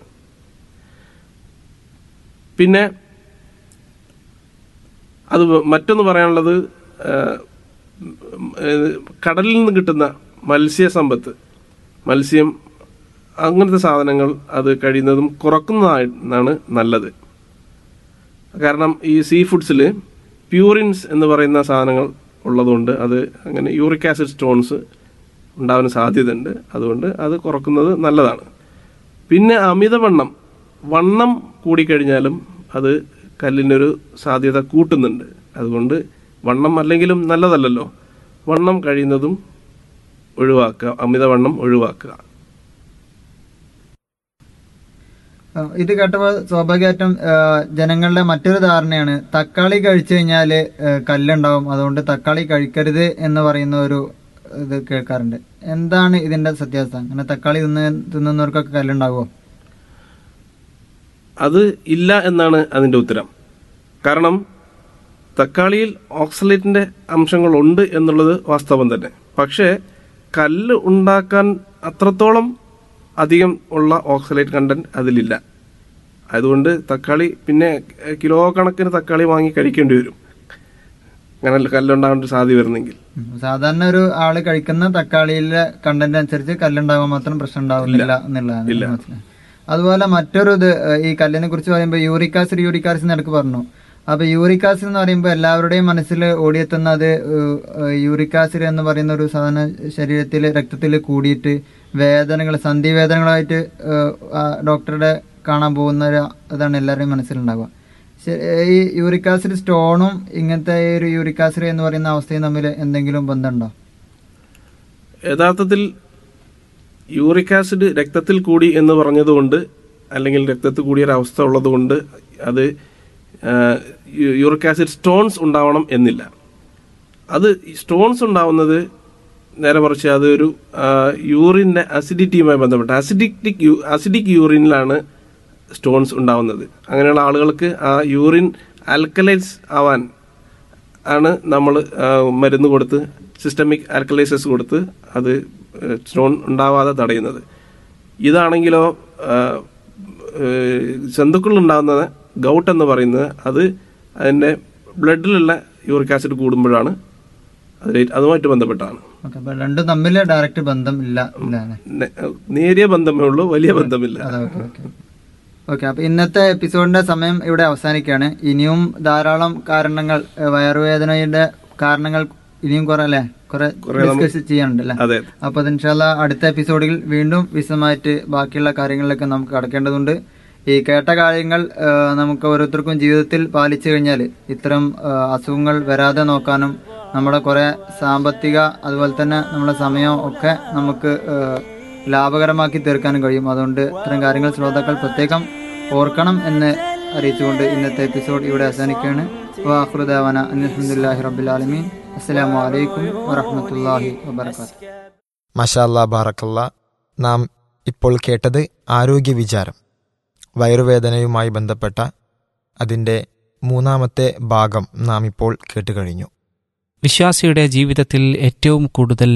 പിന്നെ അത് മറ്റൊന്ന് പറയാനുള്ളത് ആ, ഉം, ഏഹ്, കടലിൽ നിന്ന് കിട്ടുന്ന മത്സ്യസമ്പത്ത് മത്സ്യം അങ്ങനത്തെ സാധനങ്ങൾ അത് കഴിയുന്നതും കുറക്കുന്നതാണ് നല്ലത് കാരണം ഈ സീ ഫുഡ്സിൽ പ്യൂറിൻസ് എന്ന് പറയുന്ന സാധനങ്ങൾ ഉള്ളതുകൊണ്ട് അത് അങ്ങനെ യൂറിക് ആസിഡ് സ്റ്റോൺസ് ഉണ്ടാവാൻ സാധ്യതയുണ്ട് അതുകൊണ്ട് അത് കുറക്കുന്നത് നല്ലതാണ് പിന്നെ അമിതവണ്ണം വണ്ണം കൂടിക്കഴിഞ്ഞാലും അത് കല്ലിനൊരു സാധ്യത കൂട്ടുന്നുണ്ട് അതുകൊണ്ട് വണ്ണം അല്ലെങ്കിലും നല്ലതല്ലല്ലോ വണ്ണം കഴിയുന്നതും ഒഴിവാക്കുക അമിതവണ്ണം ഒഴിവാക്കുക ആ, ഇത് കേട്ടപ്പോൾ സ്വാഭാവികമായിട്ടും ആ, ജനങ്ങളുടെ മറ്റൊരു ധാരണയാണ് തക്കാളി കഴിച്ചു കഴിഞ്ഞാല് ആ, കല്ലുണ്ടാവും അതുകൊണ്ട് തക്കാളി കഴിക്കരുത് എന്ന് പറയുന്ന ഒരു ഇത് കേൾക്കാറുണ്ട് എന്താണ് ഇതിന്റെ സത്യാവസ്ഥ അങ്ങനെ തക്കാളി തിന്ന് തിന്നുന്നവർക്കൊക്കെ കല്ലുണ്ടാവുമോ അത് ഇല്ല എന്നാണ് അതിൻ്റെ ഉത്തരം കാരണം തക്കാളിയിൽ ഓക്സലേറ്റിൻ്റെ അംശങ്ങളുണ്ട് എന്നുള്ളത് വാസ്തവം തന്നെ പക്ഷേ കല്ല് ഉണ്ടാക്കാൻ അത്രത്തോളം അധികം ഉള്ള ഓക്സലേറ്റ് കണ്ടന്റ് അതിലില്ല അതുകൊണ്ട് തക്കാളി പിന്നെ എഹ്, കിലോ കണക്കിന് തക്കാളി വാങ്ങി കഴിക്കേണ്ടി വരും അങ്ങനെ കല്ലുണ്ടാകാൻ സാധ്യത വരുന്നെങ്കിൽ ഉം. സാധാരണ ഒരു ആള് കഴിക്കുന്ന തക്കാളിയിലെ കണ്ടന്റ് അനുസരിച്ച് കല്ലുണ്ടാവാൻ മാത്രം പ്രശ്നം ഉണ്ടാവുന്നില്ല എന്നുള്ളതാണ് ഇല്ല. മനസ്സിലായി. അതുപോലെ മറ്റൊരു ഇത് ഏഹ്, ഈ കല്ലിനെ കുറിച്ച് പറയുമ്പോൾ യൂറിക് ആസിഡ് യൂറിക് ആസിഡ് ഇടക്ക് പറഞ്ഞു അപ്പൊ യൂറിക് ആസിഡ് എന്ന് പറയുമ്പോൾ എല്ലാവരുടെയും മനസ്സിൽ ഓടിയെത്തുന്നത് യൂറിക് ആസിഡ് എന്ന് പറയുന്ന ഒരു സാധനം ശരീരത്തിൽ രക്തത്തിൽ കൂടിയിട്ട് വേദനകൾ സന്ധി വേദനകളായിട്ട് ഏഹ്, ആ ഡോക്ടറുടെ കാണാൻ പോകുന്ന ഒരു ഇതാണ് എല്ലാവരുടെയും മനസ്സിലുണ്ടാവുക ശരി, ഈ യൂറിക് ആസിഡ് സ്റ്റോണും ഇങ്ങനത്തെ ഈ ഒരു യൂറിക് ആസിഡ് എന്ന് പറയുന്ന അവസ്ഥയും തമ്മിൽ എന്തെങ്കിലും ബന്ധമുണ്ടോ യഥാർത്ഥത്തിൽ യൂറിക് ആസിഡ് രക്തത്തിൽ കൂടി എന്ന് പറഞ്ഞതുകൊണ്ട് അല്ലെങ്കിൽ രക്തത്തിൽ കൂടിയൊരവസ്ഥ ഉള്ളതുകൊണ്ട് അത് ആ, യു- യൂറിക് ആസിഡ് സ്റ്റോൺസ് ഉണ്ടാവണം എന്നില്ല അത് സ്റ്റോൺസ് ഉണ്ടാവുന്നത് നേരെ മറിച്ച് അതൊരു ആ, യൂറിൻ്റെ അസിഡിറ്റിയുമായി ബന്ധപ്പെട്ട് അസിഡിക് അസിഡിക് യൂറിനിലാണ് സ്റ്റോൺസ് ഉണ്ടാവുന്നത് അങ്ങനെയുള്ള ആളുകൾക്ക് ആ യൂറിൻ ആൽക്കലൈസ് ആവാൻ ആണ് നമ്മൾ മരുന്ന് കൊടുത്ത് സിസ്റ്റമിക് ആൽക്കലൈസസ് കൊടുത്ത് അത് സ്റ്റോൺ ഉണ്ടാവാതെ തടയുന്നത് ഇതാണെങ്കിലോ ആ, ഏഹ്, ജന്തുക്കളിൽ ഉണ്ടാകുന്ന ഗൗട്ട് എന്ന് പറയുന്നത് അത് അതിൻ്റെ ബ്ലഡിലുള്ള യൂറിക് ആസിഡ് കൂടുമ്പോഴാണ് അത് അതുമായിട്ട് ബന്ധപ്പെട്ടാണ് ഓക്കെ അപ്പൊ രണ്ടും തമ്മിൽ ഡയറക്റ്റ് ബന്ധം ഇല്ല ഇല്ല അല്ലേ നെ- നേരിയ ബന്ധമേ ഉള്ളൂ വലിയ ബന്ധമില്ല അതെ ഓക്കെ ഓക്കെ ഓക്കെ അപ്പൊ ഇന്നത്തെ എപ്പിസോഡിന്റെ സമയം ഇവിടെ അവസാനിക്കുകയാണ് ഇനിയും ധാരാളം കാരണങ്ങൾ ഏഹ്, വയറുവേദനയുടെ കാരണങ്ങൾ ഇനിയും കുറെ അല്ലേ കുറെ ഡിസ്കസ് ചെയ്യാനുണ്ട് അല്ലേ അതെ അപ്പൊ ഇൻഷാല്ല അടുത്ത എപ്പിസോഡിൽ വീണ്ടും വിശദമായിട്ട് ബാക്കിയുള്ള കാര്യങ്ങളിലേക്ക് നമുക്ക് കടക്കേണ്ടതുണ്ട് ഈ കേട്ട കാര്യങ്ങൾ ആ, നമുക്ക് ഓരോരുത്തർക്കും ജീവിതത്തിൽ പാലിച്ചു കഴിഞ്ഞാൽ ഇത്തരം ആ, അസുഖങ്ങൾ വരാതെ നോക്കാനും നമ്മുടെ കുറെ സാമ്പത്തിക അതുപോലെ തന്നെ നമ്മുടെ സമയം ഒക്കെ നമുക്ക് ആ, ലാഭകരമാക്കി തീർക്കാനും കഴിയും അതുകൊണ്ട് ഇത്തരം കാര്യങ്ങൾ ശ്രോതാക്കൾ പ്രത്യേകം ഓർക്കണം എന്ന് അറിയിച്ചുകൊണ്ട് ഇന്നത്തെ എപ്പിസോഡ് ഇവിടെ അവസാനിക്കുകയാണ് വാഹൃദാവന അലഹമുല്ലാഹി റബുലാലമീൻ അസ്സലാമു അലൈക്കും വറഹമത്തല്ലാഹി വബർക്കാത്തു മഷാല്ല ബാറക്കല്ല നാം ഇപ്പോൾ കേട്ടത് ആരോഗ്യ വിചാരം വയറുവേദനയുമായി ബന്ധപ്പെട്ട അതിൻ്റെ മൂന്നാമത്തെ ഭാഗം നാം ഇപ്പോൾ കേട്ടുകഴിഞ്ഞു വിശ്വാസിയുടെ ജീവിതത്തിൽ ഏറ്റവും കൂടുതൽ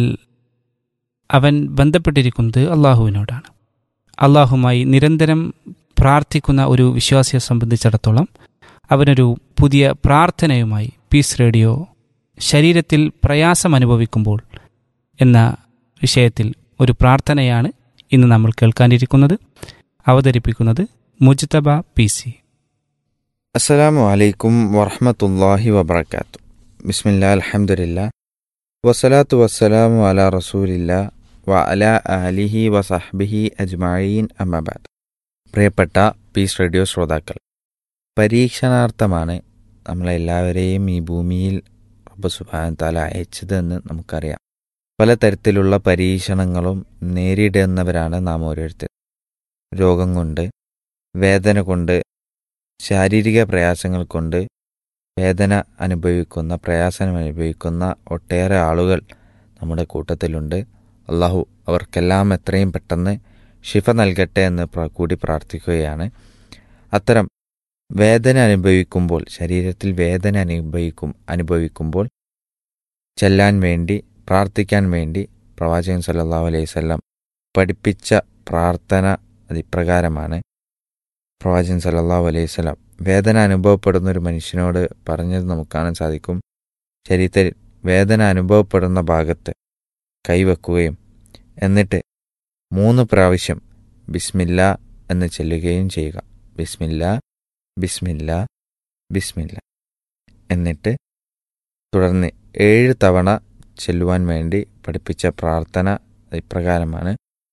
അവൻ ബന്ധപ്പെട്ടിരിക്കുന്നത് അള്ളാഹുവിനോടാണ് അള്ളാഹുമായി നിരന്തരം പ്രാർത്ഥിക്കുന്ന ഒരു വിശ്വാസിയെ സംബന്ധിച്ചിടത്തോളം അവനൊരു പുതിയ പ്രാർത്ഥനയുമായി പീസ് റേഡിയോ ശരീരത്തിൽ പ്രയാസം അനുഭവിക്കുമ്പോൾ എന്ന വിഷയത്തിൽ ഒരു പ്രാർത്ഥനയാണ് ഇന്ന് നമ്മൾ കേൾക്കാനിരിക്കുന്നത് അവതരിപ്പിക്കുന്നത് മുജ്തബ പി സി അസ്സലാമു അലൈക്കും വറഹമത്തല്ലാഹി വബർക്കാത്തു ബിസ്മില്ലാ അൽഹംദുലില്ലാ വസ്സലാത്തു വസ്സലാമു അലാ റസൂലില്ലാ വ അലാ ആലിഹി വസഹ്ബിഹി അജ്മായീൻ അമ്മബാദ് പ്രിയപ്പെട്ട പീസ് റേഡിയോ ശ്രോതാക്കൾ പരീക്ഷണാർത്ഥമാണ് നമ്മളെല്ലാവരെയും ഈ ഭൂമിയിൽ റബ്ബ് സുബാൻ താല അയച്ചതെന്ന് നമുക്കറിയാം പലതരത്തിലുള്ള പരീക്ഷണങ്ങളും നേരിടുന്നവരാണ് നാം ഓരോരുത്തർ രോഗം കൊണ്ട് വേദന കൊണ്ട് ശാരീരിക പ്രയാസങ്ങൾ കൊണ്ട് വേദന അനുഭവിക്കുന്ന പ്രയാസം അനുഭവിക്കുന്ന ഒട്ടേറെ ആളുകൾ നമ്മുടെ കൂട്ടത്തിലുണ്ട് അള്ളാഹു അവർക്കെല്ലാം എത്രയും പെട്ടെന്ന് ശിഫ നൽകട്ടെ എന്ന് പ്ര- കൂടി പ്രാർത്ഥിക്കുകയാണ് അത്തരം വേദന അനുഭവിക്കുമ്പോൾ ശരീരത്തിൽ വേദന അനുഭവിക്കും അനുഭവിക്കുമ്പോൾ ചെല്ലാൻ വേണ്ടി പ്രാർത്ഥിക്കാൻ വേണ്ടി പ്രവാചകൻ സല്ലല്ലാഹു അലൈഹി വസല്ലം പഠിപ്പിച്ച പ്രാർത്ഥന അത് ഇപ്രകാരമാണ് പ്രവാചകൻ സല്ലല്ലാഹു അലൈഹി വസല്ലം വേദന അനുഭവപ്പെടുന്ന ഒരു മനുഷ്യനോട് പറഞ്ഞത് നമുക്ക് കാണാൻ സാധിക്കും ശരീരത്തിൽ വേദന അനുഭവപ്പെടുന്ന ഭാഗത്ത് കൈവെക്കുകയും എന്നിട്ട് മൂന്ന് പ്രാവശ്യം ബിസ്മില്ല എന്ന് ചെല്ലുകയും ചെയ്യുക ബിസ്മില്ല ബിസ്മില്ല ബിസ്മില്ല എന്നിട്ട് തുടർന്ന് ഏഴ് തവണ ചെല്ലുവാൻ വേണ്ടി പഠിപ്പിച്ച പ്രാർത്ഥന ഇപ്രകാരമാണ്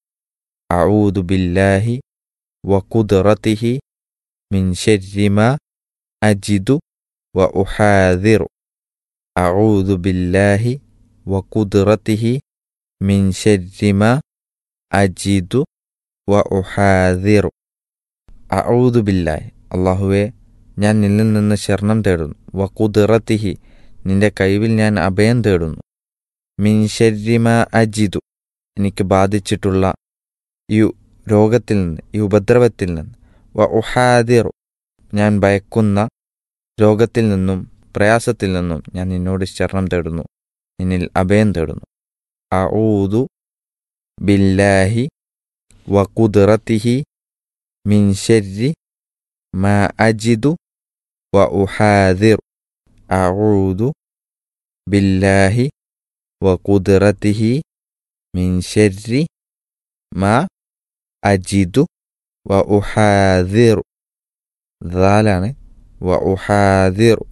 അഊദു ബില്ലാഹി വഖുദ്റതിഹി മിൻ ശർരി മാ അജിദു വ ഉഹാദിറു അഊദു ബില്ലാഹി വഖുദ്റതിഹി മിൻ ശർരി മാ അജിദു വ ഉഹാദിറു അഊദു ബില്ലാഹി അള്ളാഹുവെ ഞാൻ നിന്നിൽ നിന്ന് ശരണം തേടുന്നു വഖുദ്റതിഹി നിന്റെ കൈവിൽ ഞാൻ അഭയം തേടുന്നു മിൻ ശർരി മാ അജിദു എനിക്ക് ബാധിച്ചിട്ടുള്ള ഈ രോഗത്തിൽ നിന്ന് ഈ ഉപദ്രവത്തിൽ നിന്ന് വ ഉഹാദിറു ഞാൻ ഭയക്കുന്ന രോഗത്തിൽ നിന്നും പ്രയാസത്തിൽ നിന്നും ഞാൻ നിന്നോട് ശരണം തേടുന്നു നിന്നിൽ അഭയം തേടുന്നു അഊദു ബില്ലാഹി വ കുദ്റതിഹി മിൻ ശർരി മാ അജിദു വ ഉഹാദിറു അഊദു ബില്ലാഹി വ കുദ്റതിഹി മിൻ ശർരി മാ അജിദു വ ഉഹാദിറു ദാലാണ് വ ഉഹാദിറു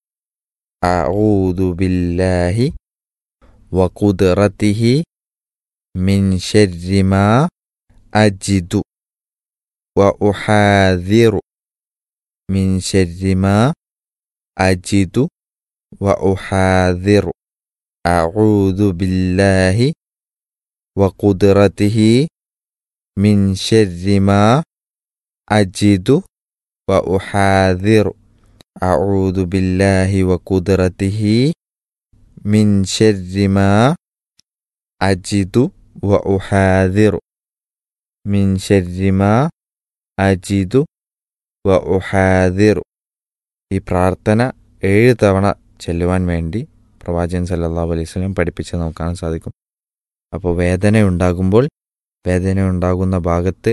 അഊദു ബില്ലാഹി വ കുദ്റതിഹി മിൻ ശർരി മാ അജിദു വ ഉഹാദിറു മിൻ ശർരി മാ അജിദു വ ഉഹാദിറു അഊദു ബില്ലാഹി വ കുദ്റതിഹി മിൻ ശർരി മാ അജിദു വ ഉഹാദിറു അഊദു ബില്ലാഹി വ കുദ്റതിഹി മിൻ ശർരി മാ അജിദു വ ഉഹാദിറു മിൻ ശർരി മാ അജിദു വ ഉഹാദിറു ഈ പ്രാർത്ഥന ഏഴ് തവണ ചെല്ലുവാൻ വേണ്ടി പ്രവാചകൻ സല്ലല്ലാഹു അലൈഹി വസല്ലം പഠിപ്പിച്ച് നമുക്ക് കാണാൻ സാധിക്കും അപ്പോൾ വേദന ഉണ്ടാകുമ്പോൾ വേദന ഉണ്ടാകുന്ന ഭാഗത്ത്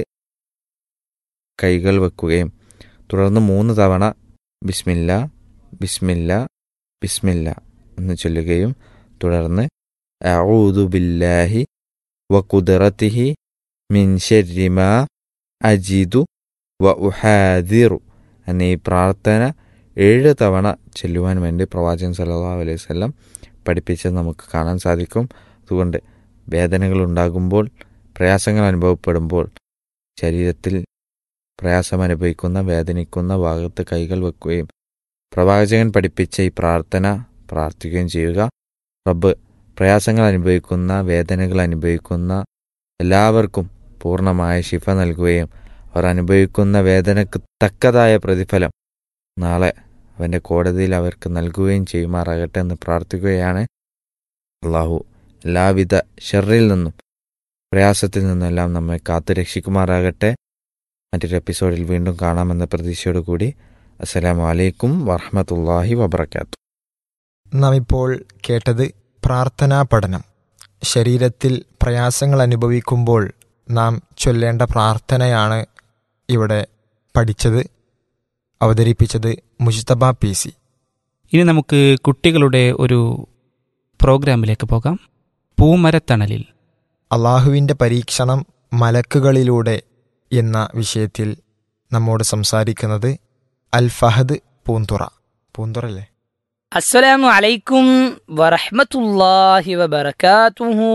കൈകൾ വെക്കുകയും തുടർന്ന് മൂന്ന് തവണ ബിസ്മില്ല ബിസ്മില്ല ബിസ്മില്ല എന്ന് ചൊല്ലുകയും തുടർന്ന് അഊദു ബില്ലാഹി വ കുദ്റതിഹി മിൻ ശർരി മാ അജിദു വ ഉഹാദിറു എന്ന ഈ പ്രാർത്ഥന ഏഴ് തവണ ചെല്ലുവാൻ വേണ്ടി പ്രവാചകൻ സല്ലല്ലാഹു അലൈഹി വസല്ലം പഠിപ്പിച്ചത് നമുക്ക് കാണാൻ സാധിക്കും അതുകൊണ്ട് വേദനകൾ ഉണ്ടാകുമ്പോൾ പ്രയാസങ്ങൾ അനുഭവപ്പെടുമ്പോൾ ശരീരത്തിൽ പ്രയാസം അനുഭവിക്കുന്ന വേദനിക്കുന്ന ഭാഗത്ത് കൈകൾ വെക്കുകയും പ്രവാചകൻ പഠിപ്പിച്ച ഈ പ്രാർത്ഥന പ്രാർത്ഥിക്കുകയും ചെയ്യുക റബ്ബ് പ്രയാസങ്ങൾ അനുഭവിക്കുന്ന വേദനകൾ അനുഭവിക്കുന്ന എല്ലാവർക്കും പൂർണ്ണമായ ശിഫ നൽകുകയും അവർ അനുഭവിക്കുന്ന വേദനക്ക് തക്കതായ പ്രതിഫലം നാളെ അവൻ്റെ കോടതിയിൽ അവർക്ക് നൽകുകയും ചെയ്യുമാറാകട്ടെ എന്ന് പ്രാർത്ഥിക്കുകയാണ് അള്ളാഹു എല്ലാവിധ ഷെറിൽ നിന്നും പ്രയാസത്തിൽ നിന്നെല്ലാം നമ്മെ കാത്തു രക്ഷിക്കുമാറാകട്ടെ മറ്റൊരു എപ്പിസോഡിൽ വീണ്ടും കാണാമെന്ന പ്രതീക്ഷയോടുകൂടി അസ്സലാമു അലൈക്കും വറഹമത്തല്ലാഹി വബർക്കാത്തു നാം ഇപ്പോൾ കേട്ടത് പ്രാർത്ഥനാ പഠനം ശരീരത്തിൽ പ്രയാസങ്ങൾ അനുഭവിക്കുമ്പോൾ നാം ചൊല്ലേണ്ട പ്രാർത്ഥനയാണ് ഇവിടെ പഠിച്ചത് അവതരിപ്പിച്ചത് മുജ്തബ പി സി ഇനി നമുക്ക് കുട്ടികളുടെ ഒരു പ്രോഗ്രാമിലേക്ക് പോകാം പൂമരത്തണലിൽ അള്ളാഹുവിൻ്റെ പരീക്ഷണം മലക്കുകളിലൂടെ എന്ന വിഷയത്തിൽ നമ്മോട് സംസാരിക്കുന്നത് അൽ ഫഹദ് പൂന്തുറ പൂന്തുറ അല്ലേ അസ്സലാമു അലൈക്കും വറഹ്മത്തുള്ളാഹി വബറകാതുഹു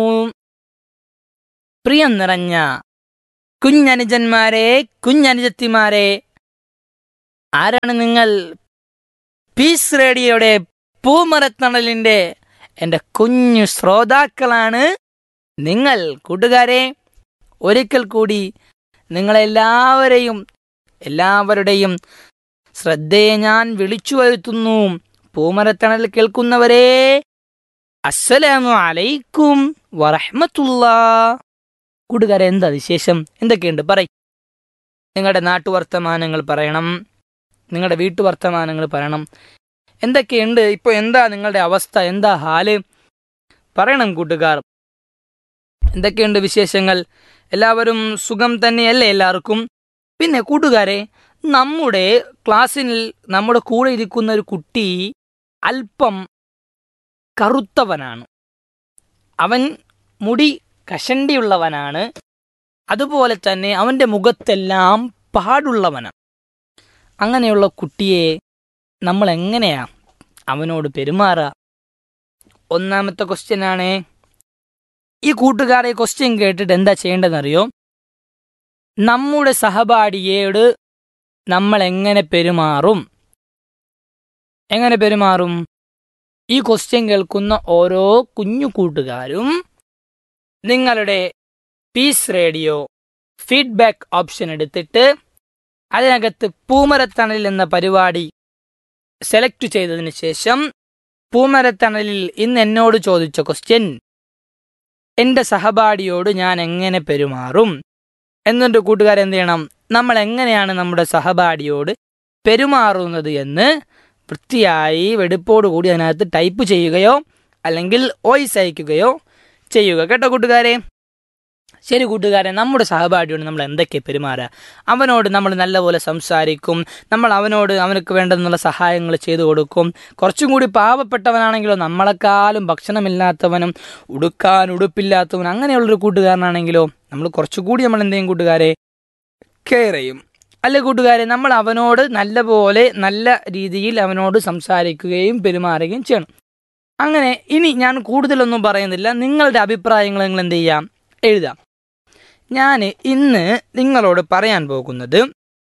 പ്രിയം നിറഞ്ഞ കുഞ്ഞനുജന്മാരെ കുഞ്ഞനുജത്തിമാരെ ആരാണ് നിങ്ങൾ പീസ് റേഡിയോയുടെ പൂമരത്തണലിൻ്റെ എൻ്റെ കുഞ്ഞു ശ്രോതാക്കളാണ് നിങ്ങൾ കൂട്ടുകാരെ ഒരിക്കൽ കൂടി നിങ്ങളെല്ലാവരെയും എല്ലാവരുടെയും ശ്രദ്ധയെ ഞാൻ വിളിച്ചു വരുത്തുന്നു പൂമരത്തണൽ കേൾക്കുന്നവരെ അസ്സലാമു അലൈക്കും വറഹ്മത്തുള്ളാ കൂട്ടുകാരെ എന്താ വിശേഷം എന്തൊക്കെയുണ്ട് പറയ് നിങ്ങളുടെ നാട്ടുവർത്തമാനങ്ങൾ പറയണം നിങ്ങളുടെ വീട്ടുവർത്തമാനങ്ങൾ പറയണം എന്തൊക്കെയുണ്ട് ഇപ്പോൾ എന്താ നിങ്ങളുടെ അവസ്ഥ എന്താ ഹാല് പറയണം കൂട്ടുകാർ എന്തൊക്കെയുണ്ട് വിശേഷങ്ങൾ എല്ലാവരും സുഖം തന്നെയല്ലേ എല്ലാവർക്കും പിന്നെ കൂട്ടുകാരെ നമ്മുടെ ക്ലാസ്സിൽ നമ്മുടെ കൂടെ ഇരിക്കുന്ന ഒരു കുട്ടി അല്പം കറുത്തവനാണ് അവൻ മുടി കഷണ്ടിയുള്ളവനാണ് അതുപോലെ തന്നെ അവൻ്റെ മുഖത്തെല്ലാം പാടുള്ളവനാണ് അങ്ങനെയുള്ള കുട്ടിയെ നമ്മൾ എങ്ങനെയാ അവനോട് പെരുമാറുക ഒന്നാമത്തെ ക്വസ്റ്റ്യൻ ആണ് ഈ കൂട്ടുകാരെ ക്വസ്റ്റ്യൻ കേട്ടിട്ട് എന്താ ചെയ്യേണ്ടതെന്നറിയോ നമ്മുടെ സഹപാഠിയോട് നമ്മൾ എങ്ങനെ പെരുമാറും എങ്ങനെ പെരുമാറും ഈ ക്വസ്റ്റ്യൻ കേൾക്കുന്ന ഓരോ കുഞ്ഞു കൂട്ടുകാരും നിങ്ങളുടെ പീസ് റേഡിയോ ഫീഡ്ബാക്ക് ഓപ്ഷൻ എടുത്തിട്ട് അതിനകത്ത് പൂമരത്തണൽ എന്ന പരിപാടി സെലക്ട് ചെയ്തതിന് ശേഷം പൂമരത്തണലിൽ ഇന്ന് എന്നോട് ചോദിച്ച ക്വസ്റ്റ്യൻ എൻ്റെ സഹപാഠിയോട് ഞാൻ എങ്ങനെ പെരുമാറും എന്നിട്ട് കൂട്ടുകാരെന്ത് ചെയ്യണം നമ്മൾ എങ്ങനെയാണ് നമ്മുടെ സഹപാഠിയോട് പെരുമാറുന്നത് എന്ന് വൃത്തിയായി വെടുപ്പോടുകൂടി അതിനകത്ത് ടൈപ്പ് ചെയ്യുകയോ അല്ലെങ്കിൽ വോയിസ് അയക്കുകയോ ചെയ്യുക കേട്ടോ കൂട്ടുകാരെ ശരി കൂട്ടുകാരെ നമ്മുടെ സഹപാഠിയോട് നമ്മൾ എന്തൊക്കെ പെരുമാറുക അവനോട് നമ്മൾ നല്ലപോലെ സംസാരിക്കും നമ്മൾ അവനോട് അവനക്ക് വേണ്ടുന്നുള്ള സഹായങ്ങൾ ചെയ്തു കൊടുക്കും കുറച്ചും കൂടി പാവപ്പെട്ടവനാണെങ്കിലോ നമ്മളെക്കാളും ഭക്ഷണമില്ലാത്തവനും ഉടുക്കാൻ ഉടുപ്പില്ലാത്തവനും അങ്ങനെയുള്ളൊരു കൂട്ടുകാരനാണെങ്കിലോ നമ്മൾ കുറച്ചുകൂടി നമ്മൾ എന്തെങ്കിലും കൂട്ടുകാരെ കെയർ ചെയ്യും അല്ല കൂട്ടുകാരെ നമ്മൾ അവനോട് നല്ലപോലെ നല്ല രീതിയിൽ അവനോട് സംസാരിക്കുകയും പെരുമാറുകയും ചെയ്യണം അങ്ങനെ ഇനി ഞാൻ കൂടുതലൊന്നും പറയുന്നില്ല നിങ്ങളുടെ അഭിപ്രായങ്ങൾ നിങ്ങൾ എന്ത് ചെയ്യാം എഴുതാം ഞാൻ ഇന്ന് നിങ്ങളോട് പറയാൻ പോകുന്നത്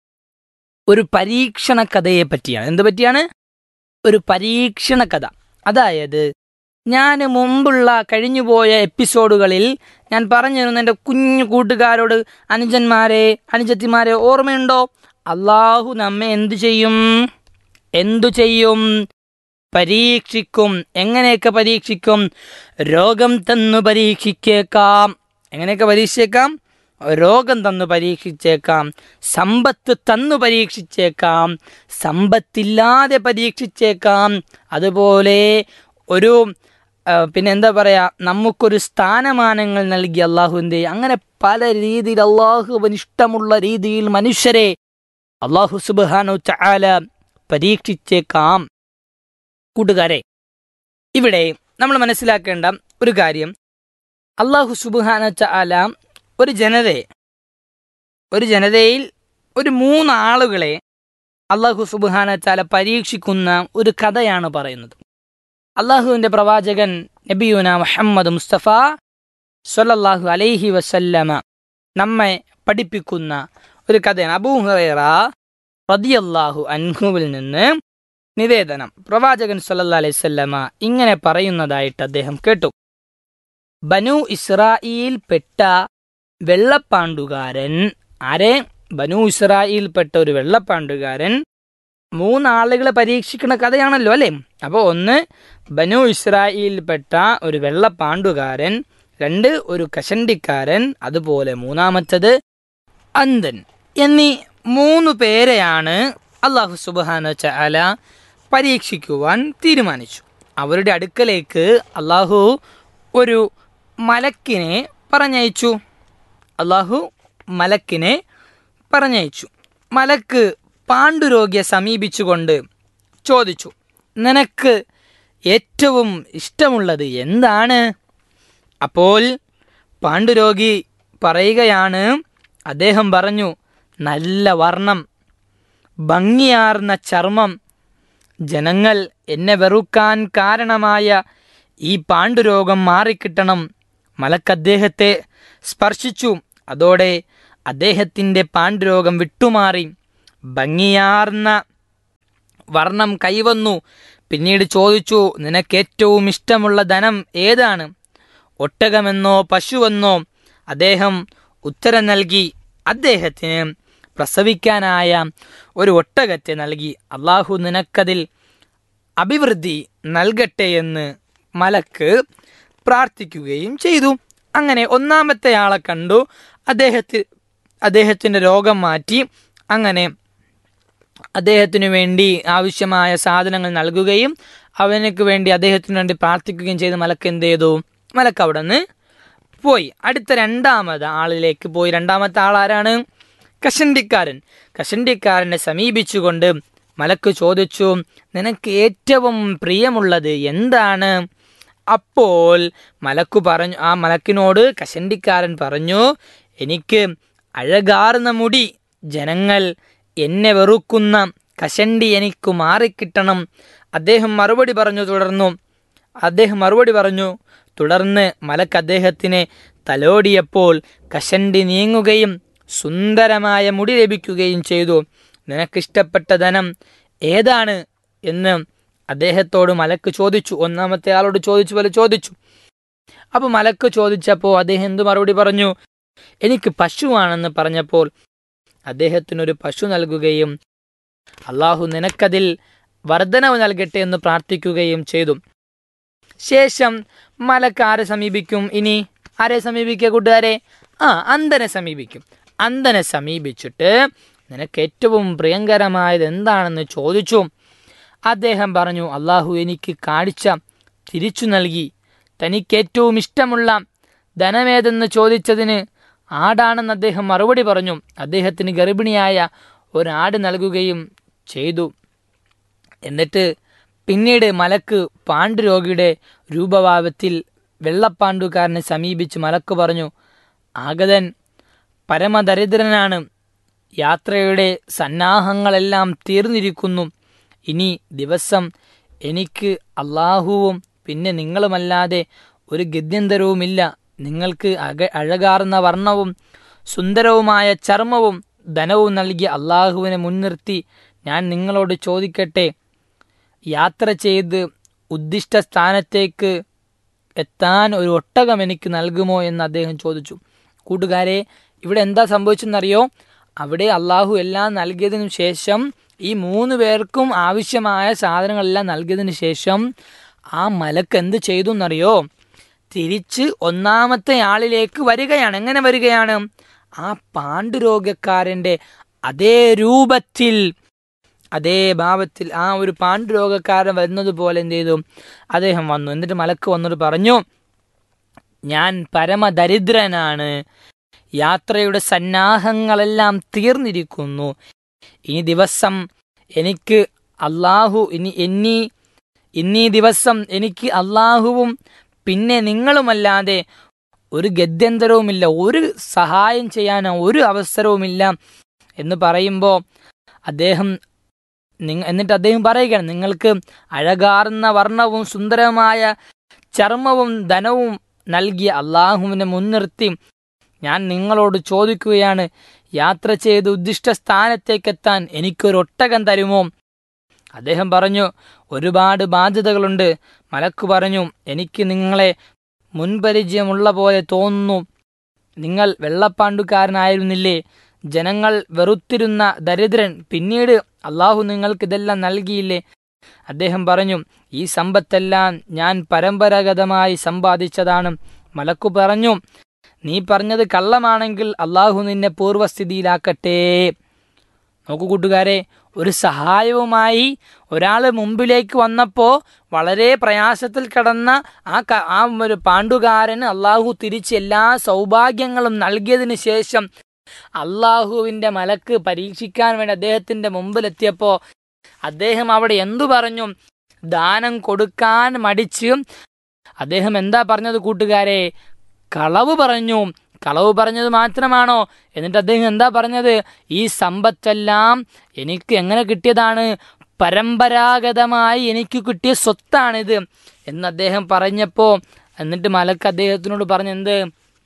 ഒരു പരീക്ഷണ കഥയെ പറ്റിയാണ് എന്ത് പറ്റിയാണ് ഒരു പരീക്ഷണ കഥ അതായത് ഞാൻ മുമ്പുള്ള കഴിഞ്ഞുപോയ എപ്പിസോഡുകളിൽ ഞാൻ പറഞ്ഞിരുന്ന എൻ്റെ കുഞ്ഞു കൂട്ടുകാരോട് അനുജന്മാരെ അനുജത്തിമാരെ ഓർമ്മയുണ്ടോ അള്ളാഹു നമ്മെ എന്തു ചെയ്യും എന്തു ചെയ്യും പരീക്ഷിക്കും എങ്ങനെയൊക്കെ പരീക്ഷിക്കും രോഗം തന്നു പരീക്ഷിക്കേക്കാം എങ്ങനെയൊക്കെ പരീക്ഷിച്ചേക്കാം രോഗം തന്നു പരീക്ഷിച്ചേക്കാം സമ്പത്ത് തന്നു പരീക്ഷിച്ചേക്കാം സമ്പത്തില്ലാതെ പരീക്ഷിച്ചേക്കാം അതുപോലെ ഒരു ആ, പിന്നെ എന്താ പറയാ നമുക്കൊരു സ്ഥാനമാനങ്ങൾ നൽകി അള്ളാഹുവിൻ്റെ അങ്ങനെ പല രീതിയിൽ അള്ളാഹുവിന് ഇഷ്ടമുള്ള രീതിയിൽ മനുഷ്യരെ അള്ളാഹു സുബാനു ചാല പരീക്ഷിച്ചേക്കാം കൂട്ടുകാരെ ഇവിടെ നമ്മൾ മനസ്സിലാക്കേണ്ട ഒരു കാര്യം അള്ളാഹു സുബാന ചാല ഒരു ജനതയെ ഒരു ജനതയിൽ ഒരു മൂന്നാളുകളെ അള്ളാഹു സുബാന ചാല പരീക്ഷിക്കുന്ന ഒരു കഥയാണ് പറയുന്നത് അള്ളാഹുവിൻ്റെ പ്രവാചകൻ നബിയുന മുഹമ്മദ് മുസ്തഫ സ്വല്ലല്ലാഹു അലൈഹി വസല്ലമ നമ്മെ പഠിപ്പിക്കുന്ന ഒരു കഥയാണ് അബൂ ഹുറൈറ റദിയല്ലാഹു അൻഹുവിൽ നിന്ന് നിവേദനം പ്രവാചകൻ സല്ലല്ലാഹു അലൈഹി വസല്ലമ ഇങ്ങനെ പറയുന്നതായിട്ട് അദ്ദേഹം കേട്ടു ബനു ഇസ്രായേൽപ്പെട്ട വെള്ളപ്പാണ്ടുകാരൻ ആരെ ബനു ഇസ്രായേൽപ്പെട്ട ഒരു വെള്ളപ്പാണ്ടുകാരൻ മൂന്നാളുകളെ പരീക്ഷിക്കുന്ന കഥയാണല്ലോ അല്ലേ അപ്പോൾ ഒന്ന് ബനു ഇസ്രായേലിൽപ്പെട്ട ഒരു വെള്ളപ്പാണ്ടുകാരൻ രണ്ട് ഒരു കഷണ്ടിക്കാരൻ അതുപോലെ മൂന്നാമത്തത് അന്ധൻ എന്നീ മൂന്ന് പേരെയാണ് അള്ളാഹു സുബാന ചാല പരീക്ഷിക്കുവാൻ തീരുമാനിച്ചു അവരുടെ അടുക്കലേക്ക് അള്ളാഹു ഒരു മലക്കിനെ പറഞ്ഞയച്ചു അള്ളാഹു മലക്കിനെ പറഞ്ഞയച്ചു മലക്ക് പാണ്ഡുരോഗിയെ സമീപിച്ചുകൊണ്ട് ചോദിച്ചു നിനക്ക് ഏറ്റവും ഇഷ്ടമുള്ളത് എന്താണ് അപ്പോൾ പാണ്ഡുരോഗി പറയുകയാണ് അദ്ദേഹം പറഞ്ഞു നല്ല വർണ്ണം ഭംഗിയാർന്ന ചർമ്മം ജനങ്ങൾ എന്നെ വെറുക്കാൻ കാരണമായ ഈ പാണ്ഡുരോഗം മാറിക്കിട്ടണം മലക്ക് അദ്ദേഹത്തെ സ്പർശിച്ചു അതോടെ അദ്ദേഹത്തിൻ്റെ പാണ്ഡുരോഗം വിട്ടുമാറി ഭംഗിയാർന്ന വർണ്ണം കൈവന്നു പിന്നീട് ചോദിച്ചു നിനക്ക് ഏറ്റവും ഇഷ്ടമുള്ള ധനം ഏതാണ് ഒട്ടകമെന്നോ പശുവെന്നോ അദ്ദേഹം ഉത്തരം നൽകി അദ്ദേഹത്തിന് പ്രസവിക്കാനായ ഒരു ഒട്ടകത്തെ നൽകി അള്ളാഹു നിനക്കതിൽ അഭിവൃദ്ധി നൽകട്ടെ എന്ന് മലക്ക് പ്രാർത്ഥിക്കുകയും ചെയ്തു അങ്ങനെ ഒന്നാമത്തെ ആളെ കണ്ടു അദ്ദേഹത്തിന് അദ്ദേഹത്തിൻ്റെ രോഗം മാറ്റി അങ്ങനെ അദ്ദേഹത്തിനു വേണ്ടി ആവശ്യമായ സാധനങ്ങൾ നൽകുകയും അവനക്ക് വേണ്ടി അദ്ദേഹത്തിന് വേണ്ടി പ്രാർത്ഥിക്കുകയും ചെയ്ത് മലക്ക് എന്ത് ചെയ്തു മലക്ക് അവിടെ നിന്ന് പോയി അടുത്ത രണ്ടാമത് ആളിലേക്ക് പോയി രണ്ടാമത്തെ ആൾ ആരാണ് കഷണ്ടിക്കാരൻ കഷണ്ടിക്കാരനെ സമീപിച്ചുകൊണ്ട് മലക്ക് ചോദിച്ചു നിനക്ക് ഏറ്റവും പ്രിയമുള്ളത് എന്താണ് അപ്പോൾ മലക്കു പറഞ്ഞു ആ മലക്കിനോട് കഷണ്ടിക്കാരൻ പറഞ്ഞു എനിക്ക് അഴകാർന്ന മുടി ജനങ്ങൾ എന്നെ വെറുക്കുന്ന കഷണ്ടി എനിക്ക് മാറിക്കിട്ടണം അദ്ദേഹം മറുപടി പറഞ്ഞു തുടർന്നു അദ്ദേഹം മറുപടി പറഞ്ഞു തുടർന്ന് മലക്ക് അദ്ദേഹത്തിനെ തലോടിയപ്പോൾ കഷണ്ടി നീങ്ങുകയും സുന്ദരമായ മുടി ലഭിക്കുകയും ചെയ്തു നിനക്കിഷ്ടപ്പെട്ട ധനം ഏതാണ് എന്ന് അദ്ദേഹത്തോട് മലക്ക് ചോദിച്ചു ഒന്നാമത്തെ ആളോട് ചോദിച്ചു പോലെ ചോദിച്ചു അപ്പോൾ മലക്ക് ചോദിച്ചപ്പോൾ അദ്ദേഹം എന്തു മറുപടി പറഞ്ഞു എനിക്ക് പശുവാണെന്ന് പറഞ്ഞപ്പോൾ അദ്ദേഹത്തിനൊരു പശു നൽകുകയും അള്ളാഹു നിനക്കതിൽ വർധനവ് നൽകട്ടെ എന്ന് പ്രാർത്ഥിക്കുകയും ചെയ്തു ശേഷം മലക്ക് ആരെ സമീപിക്കും ഇനി ആരെ സമീപിക്കുക കൂട്ടുകാരെ ആ അന്ധനെ സമീപിക്കും അന്ധനെ സമീപിച്ചിട്ട് നിനക്ക് ഏറ്റവും പ്രിയങ്കരമായത് എന്താണെന്ന് ചോദിച്ചു അദ്ദേഹം പറഞ്ഞു അള്ളാഹു എനിക്ക് കാഴ്ച തിരിച്ചു നൽകി തനിക്ക് ഏറ്റവും ഇഷ്ടമുള്ള ധനമേതെന്ന് ചോദിച്ചതിന് ആടാണെന്ന് അദ്ദേഹം മറുപടി പറഞ്ഞു അദ്ദേഹത്തിന് ഗർഭിണിയായ ഒരാട് നൽകുകയും ചെയ്തു എന്നിട്ട് പിന്നീട് മലക്ക് പാണ്ഡുരോഗിയുടെ രൂപഭാവത്തിൽ വെള്ളപ്പാണ്ഡുകാരനെ സമീപിച്ച് മലക്ക് പറഞ്ഞു ആഗതൻ പരമദരിദ്രനാണ് യാത്രയുടെ സന്നാഹങ്ങളെല്ലാം തീർന്നിരിക്കുന്നു ഇനി ദിവസം എനിക്ക് അള്ളാഹുവും പിന്നെ നിങ്ങളുമല്ലാതെ ഒരു ഗത്യന്തരവുമില്ല നിങ്ങൾക്ക് അക അഴകാർന്ന വർണ്ണവും സുന്ദരവുമായ ചർമ്മവും ധനവും നൽകിയ അള്ളാഹുവിനെ മുൻനിർത്തി ഞാൻ നിങ്ങളോട് ചോദിക്കട്ടെ യാത്ര ചെയ്ത് ഉദ്ദിഷ്ട സ്ഥാനത്തേക്ക് എത്താൻ ഒരു ഒട്ടകം എനിക്ക് നൽകുമോ എന്ന് അദ്ദേഹം ചോദിച്ചു കൂട്ടുകാരെ ഇവിടെ എന്താ സംഭവിച്ചെന്നറിയോ അവിടെ അള്ളാഹു എല്ലാം നൽകിയതിനു ശേഷം ഈ മൂന്ന് പേർക്കും ആവശ്യമായ സാധനങ്ങളെല്ലാം നൽകിയതിനു ശേഷം ആ മലക്ക് എന്ത് ചെയ്തു എന്നറിയോ തിരിച്ച് ഒന്നാമത്തെ ആളിലേക്ക് വരികയാണ് എങ്ങനെ വരികയാണ് ആ പാണ്ഡുരോഗക്കാരൻ്റെ അതേ രൂപത്തിൽ അതേ ഭാവത്തിൽ ആ ഒരു പാണ്ഡുരോഗക്കാരൻ വരുന്നത് പോലെ എന്ത് ചെയ്തു അദ്ദേഹം വന്നു എന്നിട്ട് മലക്ക് വന്നിട്ട് പറഞ്ഞു ഞാൻ പരമദരിദ്രനാണ് യാത്രയുടെ സന്നാഹങ്ങളെല്ലാം തീർന്നിരിക്കുന്നു ഈ ദിവസം എനിക്ക് അള്ളാഹു ഇനി എന്നീ ഇന്നീ ദിവസം എനിക്ക് അള്ളാഹുവും പിന്നെ നിങ്ങളുമല്ലാതെ ഒരു ഗത്യന്തരവുമില്ല ഒരു സഹായം ചെയ്യാനോ ഒരു അവസരവുമില്ല എന്ന് പറയുമ്പോൾ അദ്ദേഹം നിങ്ങ എന്നിട്ട് അദ്ദേഹം പറയുകയാണ് നിങ്ങൾക്ക് അഴകാർന്ന വർണ്ണവും സുന്ദരമായ ചർമ്മവും ധനവും നൽകിയ അള്ളാഹുവിനെ മുൻനിർത്തി ഞാൻ നിങ്ങളോട് ചോദിക്കുകയാണ് യാത്ര ചെയ്ത് ഉദ്ദിഷ്ട സ്ഥാനത്തേക്കെത്താൻ എനിക്കൊരു ഒട്ടകം തരുമോ അദ്ദേഹം പറഞ്ഞു ഒരുപാട് ബാധ്യതകളുണ്ട് മലക്ക് പറഞ്ഞു എനിക്ക് നിങ്ങളെ മുൻപരിചയമുള്ള പോലെ തോന്നുന്നു നിങ്ങൾ വെള്ളപ്പാണ്ടുകാരനായിരുന്നില്ലേ ജനങ്ങൾ വെറുത്തിരുന്ന ദരിദ്രൻ പിന്നീട് അള്ളാഹു നിങ്ങൾക്ക് ഇതെല്ലാം നൽകിയില്ലേ അദ്ദേഹം പറഞ്ഞു ഈ സമ്പത്തെല്ലാം ഞാൻ പരമ്പരാഗതമായി സമ്പാദിച്ചതാണ് മലക്കു പറഞ്ഞു നീ പറഞ്ഞത് കള്ളമാണെങ്കിൽ അള്ളാഹു നിന്നെ പൂർവ്വസ്ഥിതിയിലാക്കട്ടെ നോക്കൂ കൂട്ടുകാരെ ഒരു സഹായവുമായി ഒരാൾ മുമ്പിലേക്ക് വന്നപ്പോൾ വളരെ പ്രയാസത്തിൽ കിടന്ന ആ ക ആ ഒരു പാണ്ഡുകാരന് അള്ളാഹു തിരിച്ച് എല്ലാ സൗഭാഗ്യങ്ങളും നൽകിയതിന് ശേഷം അള്ളാഹുവിൻ്റെ മലക്ക് പരീക്ഷിക്കാൻ വേണ്ടി അദ്ദേഹത്തിൻ്റെ മുമ്പിലെത്തിയപ്പോൾ അദ്ദേഹം അവിടെ എന്തു പറഞ്ഞു ദാനം കൊടുക്കാൻ മടിച്ച് അദ്ദേഹം എന്താ പറഞ്ഞത് കൂട്ടുകാരെ കളവ് പറഞ്ഞു കളവ് പറഞ്ഞത് മാത്രമാണോ എന്നിട്ട് അദ്ദേഹം എന്താ പറഞ്ഞത് ഈ സമ്പത്തെല്ലാം എനിക്ക് എങ്ങനെ കിട്ടിയതാണ് പരമ്പരാഗതമായി എനിക്ക് കിട്ടിയ സ്വത്താണിത് എന്ന് അദ്ദേഹം പറഞ്ഞപ്പോൾ എന്നിട്ട് മലക്ക് അദ്ദേഹത്തിനോട് പറഞ്ഞെന്ത്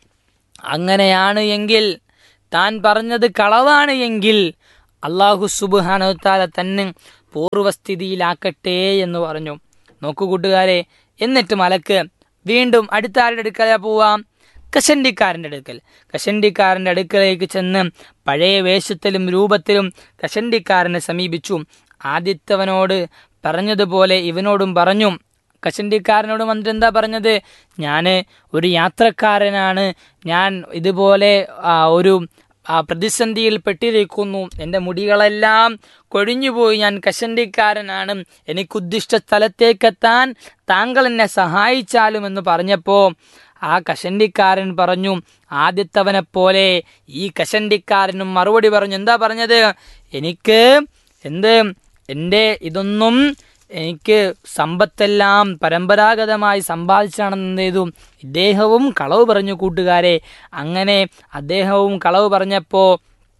അങ്ങനെയാണ് എങ്കിൽ താൻ പറഞ്ഞത് കളവാണ് എങ്കിൽ അള്ളാഹു സുബാനോത്താല തന്നെ പൂർവ്വസ്ഥിതിയിലാക്കട്ടെ എന്ന് പറഞ്ഞു നോക്കൂ കൂട്ടുകാരെ എന്നിട്ട് മലക്ക് വീണ്ടും അടുത്ത ആരുടെ അടുക്കല പോവാം കഷണ്ടിക്കാരൻ്റെ അടുക്കൽ കഷണ്ടിക്കാരൻ്റെ അടുക്കലേക്ക് ചെന്ന് പഴയ വേഷത്തിലും രൂപത്തിലും കഷണ്ടിക്കാരനെ സമീപിച്ചു ആദിത്യവനോട് പറഞ്ഞതുപോലെ ഇവനോടും പറഞ്ഞു കഷണ്ടിക്കാരനോട് വന്നിട്ട് എന്താ പറഞ്ഞത് ഞാൻ ഒരു യാത്രക്കാരനാണ് ഞാൻ ഇതുപോലെ ആ, ഒരു ആ പ്രതിസന്ധിയിൽ പെട്ടിരിക്കുന്നു എൻ്റെ മുടികളെല്ലാം കൊഴിഞ്ഞുപോയി ഞാൻ കഷണ്ടിക്കാരനാണ് എനിക്ക് ഉദ്ദിഷ്ട സ്ഥലത്തേക്കെത്താൻ താങ്കൾ എന്നെ സഹായിച്ചാലും എന്ന് പറഞ്ഞപ്പോൾ ആ കഷണ്ടിക്കാരൻ പറഞ്ഞു ആദ്യത്തവനെ പോലെ ഈ കഷണ്ടിക്കാരനും മറുപടി പറഞ്ഞു എന്താ പറഞ്ഞത് എനിക്ക് എന്ത് എൻ്റെ ഇതൊന്നും എനിക്ക് സമ്പത്തെല്ലാം പരമ്പരാഗതമായി സമ്പാദിച്ചാണെന്ന് എന്ത് ചെയ്തു ഇദ്ദേഹവും കളവ് പറഞ്ഞു കൂട്ടുകാരെ അങ്ങനെ അദ്ദേഹവും കളവ് പറഞ്ഞപ്പോൾ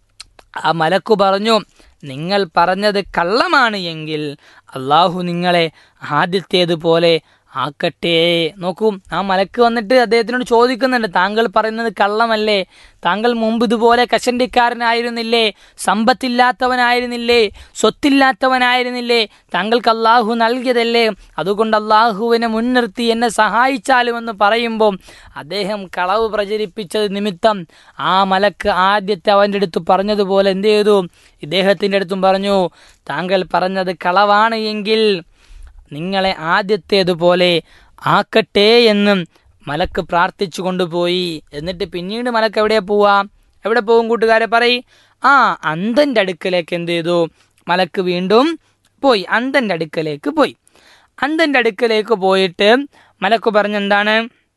ആ മലക്കു പറഞ്ഞു നിങ്ങൾ പറഞ്ഞത് കള്ളമാണ് എങ്കിൽ അള്ളാഹു നിങ്ങളെ ആദ്യത്തേതുപോലെ ആക്കട്ടെ നോക്കൂ ആ മലക്ക് വന്നിട്ട് അദ്ദേഹത്തിനോട് ചോദിക്കുന്നുണ്ട് താങ്കൾ പറയുന്നത് കള്ളമല്ലേ താങ്കൾ മുമ്പ് ഇതുപോലെ കഷണ്ടിക്കാരനായിരുന്നില്ലേ സമ്പത്തില്ലാത്തവനായിരുന്നില്ലേ സ്വത്തില്ലാത്തവനായിരുന്നില്ലേ താങ്കൾക്ക് അള്ളാഹു നൽകിയതല്ലേ അതുകൊണ്ട് അള്ളാഹുവിനെ മുൻനിർത്തി എന്നെ സഹായിച്ചാലുമെന്ന് പറയുമ്പോൾ അദ്ദേഹം കളവ് പ്രചരിപ്പിച്ചത് നിമിത്തം ആ മലക്ക് ആദ്യത്തെ അവൻ്റെ അടുത്ത് പറഞ്ഞതുപോലെ എന്ത് ചെയ്തു ഇദ്ദേഹത്തിൻ്റെ അടുത്തും പറഞ്ഞു താങ്കൾ പറഞ്ഞത് കളവാണ് എങ്കിൽ നിങ്ങളെ ആദ്യത്തേതുപോലെ ആക്കട്ടെ എന്നും മലക്ക് പ്രാർത്ഥിച്ചു കൊണ്ടുപോയി എന്നിട്ട് പിന്നീട് മലക്ക് എവിടെയാ പോവാ എവിടെ പോകും കൂട്ടുകാരെ പറയ് ആ അന്തൻ്റെ അടുക്കലേക്ക് എന്ത് ചെയ്തു മലക്ക് വീണ്ടും പോയി അന്തൻ്റെ അടുക്കലേക്ക് പോയി അന്തൻ്റെ അടുക്കലേക്ക് പോയിട്ട് മലക്ക് പറഞ്ഞെന്താണ്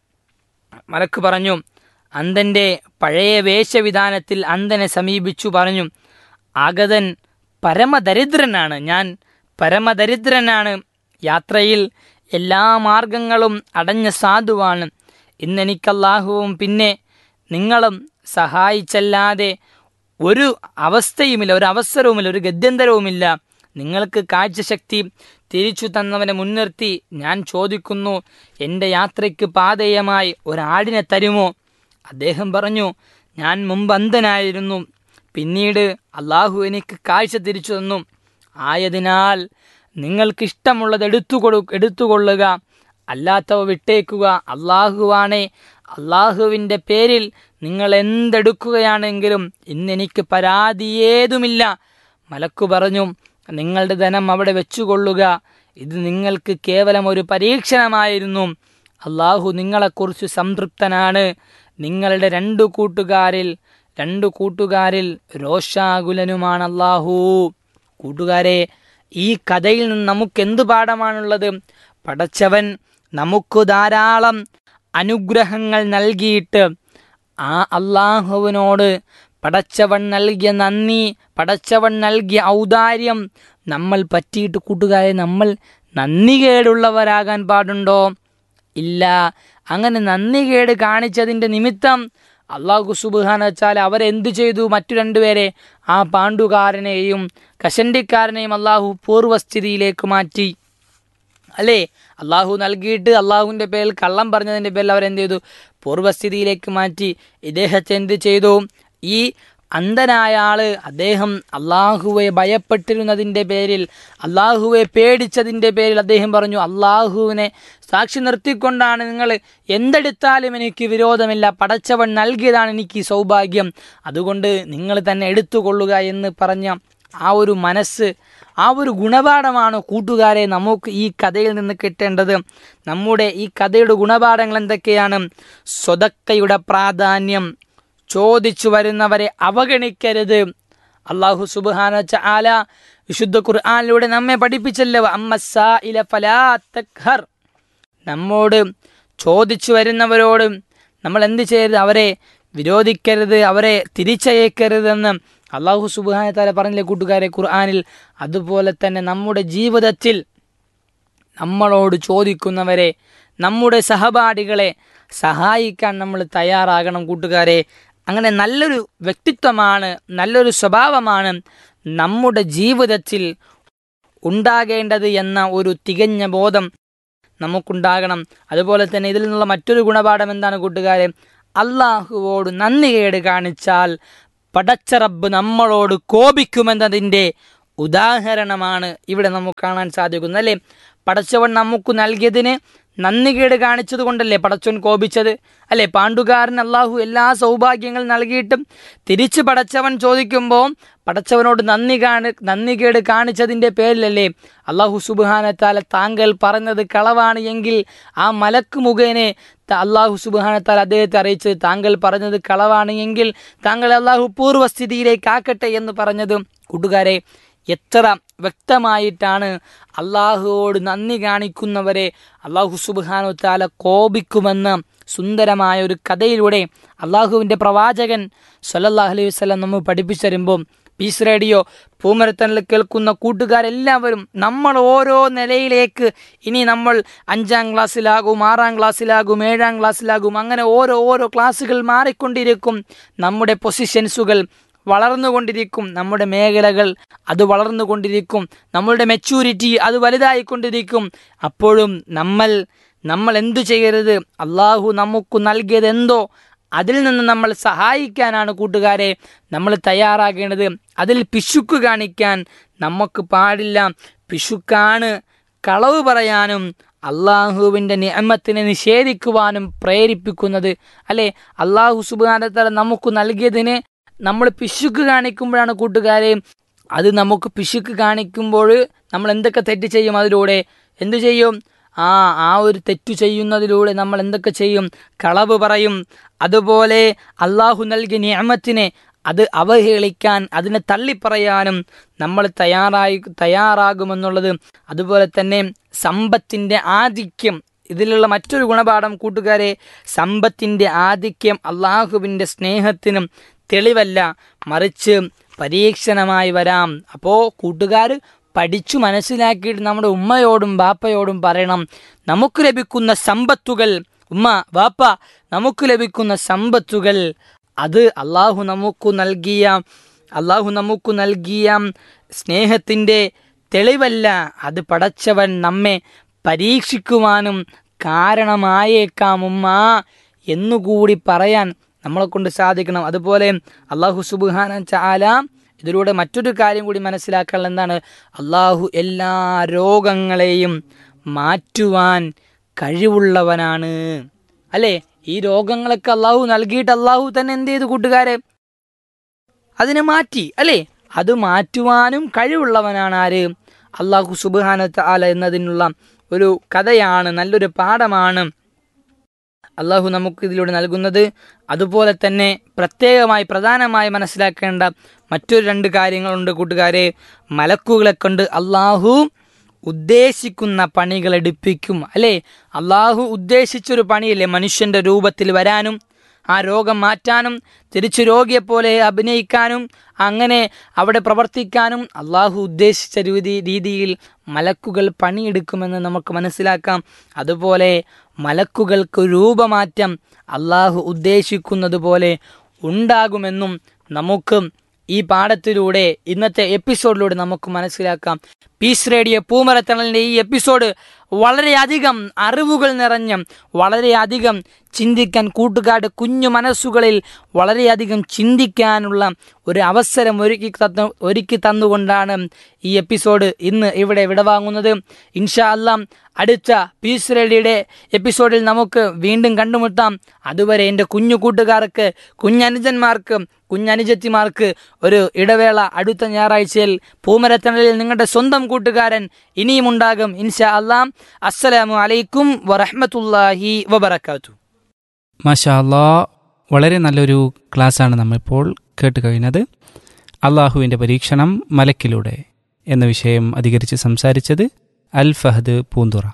മലക്ക് പറഞ്ഞു അന്തൻ്റെ പഴയ വേഷവിധാനത്തിൽ അന്തനെ സമീപിച്ചു പറഞ്ഞു ആഗതൻ പരമദരിദ്രനാണ് ഞാൻ പരമദരിദ്രനാണ് യാത്രയിൽ എല്ലാ മാർഗങ്ങളും അടഞ്ഞ സാധുവാണ് ഇന്നെനിക്കല്ലാഹുവും പിന്നെ നിങ്ങളും സഹായിച്ചല്ലാതെ ഒരു അവസ്ഥയുമില്ല ഒരു അവസരവുമില്ല ഒരു ഗത്യന്തരവുമില്ല നിങ്ങൾക്ക് കാഴ്ചശക്തി തിരിച്ചു തന്നവനെ മുൻനിർത്തി ഞാൻ ചോദിക്കുന്നു എൻ്റെ യാത്രയ്ക്ക് പാതേയമായി ഒരാടിനെ തരുമോ അദ്ദേഹം പറഞ്ഞു ഞാൻ മുമ്പ് അന്ധനായിരുന്നു പിന്നീട് അള്ളാഹു എനിക്ക് കാഴ്ച തിരിച്ചു തന്നു ആയതിനാൽ നിങ്ങൾക്ക് ഇഷ്ടമുള്ളത് എടുത്തുകൊടു എടുത്തുകൊള്ളുക അല്ലാത്തവ വിട്ടേക്കുക അള്ളാഹുവാണേ അള്ളാഹുവിൻ്റെ പേരിൽ നിങ്ങൾ എന്തെടുക്കുകയാണെങ്കിലും ഇന്നെനിക്ക് പരാതിയേതുമില്ല മലക്കു പറഞ്ഞു നിങ്ങളുടെ ധനം അവിടെ വെച്ചുകൊള്ളുക ഇത് നിങ്ങൾക്ക് കേവലം ഒരു പരീക്ഷണമായിരുന്നു അള്ളാഹു നിങ്ങളെക്കുറിച്ച് സംതൃപ്തനാണ് നിങ്ങളുടെ രണ്ടു കൂട്ടുകാരിൽ രണ്ടു കൂട്ടുകാരിൽ രോഷാകുലനുമാണ് അള്ളാഹു കൂട്ടുകാരെ ഈ കഥയിൽ നിന്ന് നമുക്ക് എന്ത് പാഠമാണുള്ളത് പടച്ചവൻ നമുക്ക് ധാരാളം അനുഗ്രഹങ്ങൾ നൽകിയിട്ട് ആ അള്ളാഹുവിനോട് പടച്ചവൻ നൽകിയ നന്ദി പടച്ചവൻ നൽകിയ ഔദാര്യം നമ്മൾ പറ്റിയിട്ട് കൂട്ടുകാരെ നമ്മൾ നന്ദികേടുള്ളവരാകാൻ പാടുണ്ടോ ഇല്ല അങ്ങനെ നന്ദികേട് കാണിച്ചതിൻ്റെ നിമിത്തം അള്ളാഹു സുബാന വെച്ചാൽ അവരെന്തു ചെയ്തു മറ്റു രണ്ടുപേരെ ആ പാണ്ഡുകാരനെയും കഷണ്ടിക്കാരനെയും അള്ളാഹു പൂർവ്വസ്ഥിതിയിലേക്ക് മാറ്റി അല്ലേ അള്ളാഹു നൽകിയിട്ട് അള്ളാഹുവിൻ്റെ പേരിൽ കള്ളം പറഞ്ഞതിൻ്റെ പേരിൽ അവരെന്ത് ചെയ്തു പൂർവ്വസ്ഥിതിയിലേക്ക് മാറ്റി ഇദ്ദേഹത്തെ എന്ത് ചെയ്തു ഈ അന്ധനായ ആള് അദ്ദേഹം അള്ളാഹുവെ ഭയപ്പെട്ടിരുന്നതിൻ്റെ പേരിൽ അള്ളാഹുവെ പേടിച്ചതിൻ്റെ പേരിൽ അദ്ദേഹം പറഞ്ഞു അള്ളാഹുവിനെ സാക്ഷി നിർത്തിക്കൊണ്ടാണ് നിങ്ങൾ എന്തെടുത്താലും എനിക്ക് വിരോധമില്ല പടച്ചവൻ നൽകിയതാണ് എനിക്ക് ഈ സൗഭാഗ്യം അതുകൊണ്ട് നിങ്ങൾ തന്നെ എടുത്തുകൊള്ളുക എന്ന് പറഞ്ഞ ആ ഒരു മനസ്സ് ആ ഒരു ഗുണപാഠമാണ് കൂട്ടുകാരെ നമുക്ക് ഈ കഥയിൽ നിന്ന് കിട്ടേണ്ടത് നമ്മുടെ ഈ കഥയുടെ ഗുണപാഠങ്ങൾ എന്തൊക്കെയാണ് സ്വതക്കയുടെ പ്രാധാന്യം ചോദിച്ചു വരുന്നവരെ അവഗണിക്കരുത് അള്ളാഹു സുബാന ചാല വിശുദ്ധ ഖുർആാനിലൂടെ നമ്മെ പഠിപ്പിച്ചല്ലോ അമ്മ ഫലാ തഖ്ഹർ നമ്മോട് ചോദിച്ചു വരുന്നവരോട് നമ്മൾ എന്ത് ചെയ്യരുത് അവരെ വിരോധിക്കരുത് അവരെ തിരിച്ചയക്കരുതെന്ന് അള്ളാഹു സുബാന താല പറഞ്ഞില്ലേ കൂട്ടുകാരെ ഖുർആാനിൽ അതുപോലെ തന്നെ നമ്മുടെ ജീവിതത്തിൽ നമ്മളോട് ചോദിക്കുന്നവരെ നമ്മുടെ സഹപാഠികളെ സഹായിക്കാൻ നമ്മൾ തയ്യാറാകണം കൂട്ടുകാരെ അങ്ങനെ നല്ലൊരു വ്യക്തിത്വമാണ് നല്ലൊരു സ്വഭാവമാണ് നമ്മുടെ ജീവിതത്തിൽ ഉണ്ടാകേണ്ടത് എന്ന ഒരു തികഞ്ഞ ബോധം നമുക്കുണ്ടാകണം അതുപോലെ തന്നെ ഇതിൽ നിന്നുള്ള മറ്റൊരു ഗുണപാഠം എന്താണ് കൂട്ടുകാരെ അള്ളാഹുവോട് നന്ദികേട് കാണിച്ചാൽ പടച്ചറബ് നമ്മളോട് കോപിക്കുമെന്നതിൻ്റെ ഉദാഹരണമാണ് ഇവിടെ നമുക്ക് കാണാൻ സാധിക്കുന്നത് അല്ലേ പടച്ചവൻ നമുക്ക് നൽകിയതിന് നന്ദികേട് കാണിച്ചത് കൊണ്ടല്ലേ പടച്ചവൻ കോപിച്ചത് അല്ലേ പാണ്ഡുകാരൻ അള്ളാഹു എല്ലാ സൗഭാഗ്യങ്ങളും നൽകിയിട്ടും തിരിച്ച് പടച്ചവൻ ചോദിക്കുമ്പോൾ പടച്ചവനോട് നന്ദി കാണി നന്ദികേട് കാണിച്ചതിൻ്റെ പേരിലല്ലേ അള്ളാഹു സുബാനത്താല താങ്കൾ പറഞ്ഞത് കളവാണ് എങ്കിൽ ആ മലക്ക് മുഖേനെ ത- അള്ളാഹു സുബാനത്താൽ അദ്ദേഹത്തെ അറിയിച്ചത് താങ്കൾ പറഞ്ഞത് കളവാണ് എങ്കിൽ താങ്കൾ അള്ളാഹു പൂർവ്വസ്ഥിതിയിലേക്ക് ആക്കട്ടെ എന്ന് പറഞ്ഞത് കൂട്ടുകാരെ എത്ര വ്യക്തമായിട്ടാണ് അള്ളാഹുവോട് നന്ദി കാണിക്കുന്നവരെ അള്ളാഹു സുബാനു താല കോപിക്കുമെന്ന് സുന്ദരമായ ഒരു കഥയിലൂടെ അള്ളാഹുവിൻ്റെ പ്രവാചകൻ സല്ലല്ലാഹു അലൈഹി വസല്ലം നമ്മൾ പഠിപ്പിച്ചു തരുമ്പോൾ പീസ് റേഡിയോ പൂമരത്തണിൽ കേൾക്കുന്ന കൂട്ടുകാരെല്ലാവരും നമ്മൾ ഓരോ നിലയിലേക്ക് ഇനി നമ്മൾ അഞ്ചാം ക്ലാസ്സിലാകും ആറാം ക്ലാസ്സിലാകും ഏഴാം ക്ലാസ്സിലാകും അങ്ങനെ ഓരോ ഓരോ ക്ലാസ്സുകൾ മാറിക്കൊണ്ടിരിക്കും നമ്മുടെ പൊസിഷൻസുകൾ വളർന്നുകൊണ്ടിരിക്കും നമ്മുടെ മേഖലകൾ അത് വളർന്നുകൊണ്ടിരിക്കും നമ്മളുടെ മെച്യൂരിറ്റി അത് വലുതായിക്കൊണ്ടിരിക്കും അപ്പോഴും നമ്മൾ നമ്മൾ എന്തു ചെയ്യരുത് അള്ളാഹു നമുക്ക് നൽകിയത് എന്തോ അതിൽ നിന്ന് നമ്മൾ സഹായിക്കാനാണ് കൂട്ടുകാരെ നമ്മൾ തയ്യാറാകേണ്ടത് അതിൽ പിശുക്ക് കാണിക്കാൻ നമുക്ക് പാടില്ല പിശുക്കാണ് കളവ് പറയാനും അള്ളാഹുവിൻ്റെ നിയമത്തിനെ നിഷേധിക്കുവാനും പ്രേരിപ്പിക്കുന്നത് അല്ലേ അള്ളാഹു സുബാനത്തല നമുക്ക് നൽകിയതിന് നമ്മൾ പിശുക്ക് കാണിക്കുമ്പോഴാണ് കൂട്ടുകാരെ അത് നമുക്ക് പിശുക്ക് കാണിക്കുമ്പോൾ നമ്മൾ എന്തൊക്കെ തെറ്റ് ചെയ്യും അതിലൂടെ എന്തു ചെയ്യും ആ ആ ഒരു തെറ്റു ചെയ്യുന്നതിലൂടെ നമ്മൾ എന്തൊക്കെ ചെയ്യും കളവ് പറയും അതുപോലെ അള്ളാഹു നൽകിയ നിയമത്തിനെ അത് അവഹേളിക്കാൻ അതിനെ തള്ളിപ്പറയാനും നമ്മൾ തയ്യാറായി തയ്യാറാകുമെന്നുള്ളത് അതുപോലെ തന്നെ സമ്പത്തിൻ്റെ ആധിക്യം ഇതിലുള്ള മറ്റൊരു ഗുണപാഠം കൂട്ടുകാരെ സമ്പത്തിൻ്റെ ആധിക്യം അള്ളാഹുവിൻ്റെ സ്നേഹത്തിനും തെളിവല്ല മറിച്ച് പരീക്ഷണമായി വരാം അപ്പോൾ കൂട്ടുകാർ പഠിച്ചു മനസ്സിലാക്കിയിട്ട് നമ്മുടെ ഉമ്മയോടും ബാപ്പയോടും പറയണം നമുക്ക് ലഭിക്കുന്ന സമ്പത്തുകൾ ഉമ്മ ബാപ്പ നമുക്ക് ലഭിക്കുന്ന സമ്പത്തുകൾ അത് അള്ളാഹു നമുക്ക് നൽകിയ അള്ളാഹു നമുക്ക് നൽകിയ സ്നേഹത്തിൻ്റെ തെളിവല്ല അത് പടച്ചവൻ നമ്മെ പരീക്ഷിക്കുവാനും കാരണമായേക്കാം ഉമ്മ എന്നുകൂടി പറയാൻ നമ്മളെ കൊണ്ട് സാധിക്കണം അതുപോലെ അള്ളാഹു സുബാന ചാല ഇതിലൂടെ മറ്റൊരു കാര്യം കൂടി മനസ്സിലാക്കാൻ എന്താണ് അള്ളാഹു എല്ലാ രോഗങ്ങളെയും മാറ്റുവാൻ കഴിവുള്ളവനാണ് അല്ലേ ഈ രോഗങ്ങളൊക്കെ അള്ളാഹു നൽകിയിട്ട് അള്ളാഹു തന്നെ എന്ത് ചെയ്തു കൂട്ടുകാരെ അതിനെ മാറ്റി അല്ലേ അത് മാറ്റുവാനും കഴിവുള്ളവനാണ് ആര് അള്ളാഹു സുബാനത്ത് ആല എന്നതിനുള്ള ഒരു കഥയാണ് നല്ലൊരു പാഠമാണ് അള്ളാഹു നമുക്ക് ഇതിലൂടെ നൽകുന്നത് അതുപോലെ തന്നെ പ്രത്യേകമായി പ്രധാനമായി മനസ്സിലാക്കേണ്ട മറ്റൊരു രണ്ട് കാര്യങ്ങളുണ്ട് കൂട്ടുകാരെ മലക്കുകളെ കൊണ്ട് അള്ളാഹു ഉദ്ദേശിക്കുന്ന പണികൾ എടുപ്പിക്കും അല്ലേ അള്ളാഹു ഉദ്ദേശിച്ചൊരു പണിയില്ലേ മനുഷ്യന്റെ രൂപത്തിൽ വരാനും ആ രോഗം മാറ്റാനും തിരിച്ചു രോഗിയെപ്പോലെ അഭിനയിക്കാനും അങ്ങനെ അവിടെ പ്രവർത്തിക്കാനും അള്ളാഹു ഉദ്ദേശിച്ച രീതി രീതിയിൽ മലക്കുകൾ പണിയെടുക്കുമെന്ന് നമുക്ക് മനസ്സിലാക്കാം അതുപോലെ മലക്കുകൾക്ക് രൂപമാറ്റം അള്ളാഹു ഉദ്ദേശിക്കുന്നത് പോലെ ഉണ്ടാകുമെന്നും നമുക്ക് ഈ പാഠത്തിലൂടെ ഇന്നത്തെ എപ്പിസോഡിലൂടെ നമുക്ക് മനസ്സിലാക്കാം പീസ് റേഡിയോ പൂമരത്തണലിൻ്റെ ഈ എപ്പിസോഡ് വളരെയധികം അറിവുകൾ നിറഞ്ഞ വളരെയധികം ചിന്തിക്കാൻ കൂട്ടുകാരുടെ കുഞ്ഞു മനസ്സുകളിൽ വളരെയധികം ചിന്തിക്കാനുള്ള ഒരു അവസരം ഒരുക്കി തന്നു ഒരുക്കി തന്നുകൊണ്ടാണ് ഈ എപ്പിസോഡ് ഇന്ന് ഇവിടെ വിടവാങ്ങുന്നത് ഇൻഷാ അല്ലാം അടുത്ത പീസ് റേഡിയുടെ എപ്പിസോഡിൽ നമുക്ക് വീണ്ടും കണ്ടുമുട്ടാം അതുവരെ എൻ്റെ കുഞ്ഞു കൂട്ടുകാർക്ക് കുഞ്ഞനുജന്മാർക്ക് കുഞ്ഞനുജത്തിമാർക്ക് ഒരു ഇടവേള അടുത്ത ഞായറാഴ്ചയിൽ പൂമരത്തണലിൽ നിങ്ങളുടെ സ്വന്തം കൂട്ടുകാരൻ ഇനിയും ഉണ്ടാകും ഇൻഷാ അല്ലാം അസ്സലാമു അലൈക്കും വറഹ്മത്തുള്ളാഹി വബറകാതുഹു മാഷാ അല്ലാ വളരെ നല്ലൊരു ക്ലാസ്സാണ് നമ്മളിപ്പോൾ കേട്ട് കഴിഞ്ഞത് അള്ളാഹുവിൻ്റെ പരീക്ഷണം മലക്കിലൂടെ എന്ന വിഷയം അധികരിച്ച് സംസാരിച്ചത് അൽ ഫഹദ് പൂന്തുറ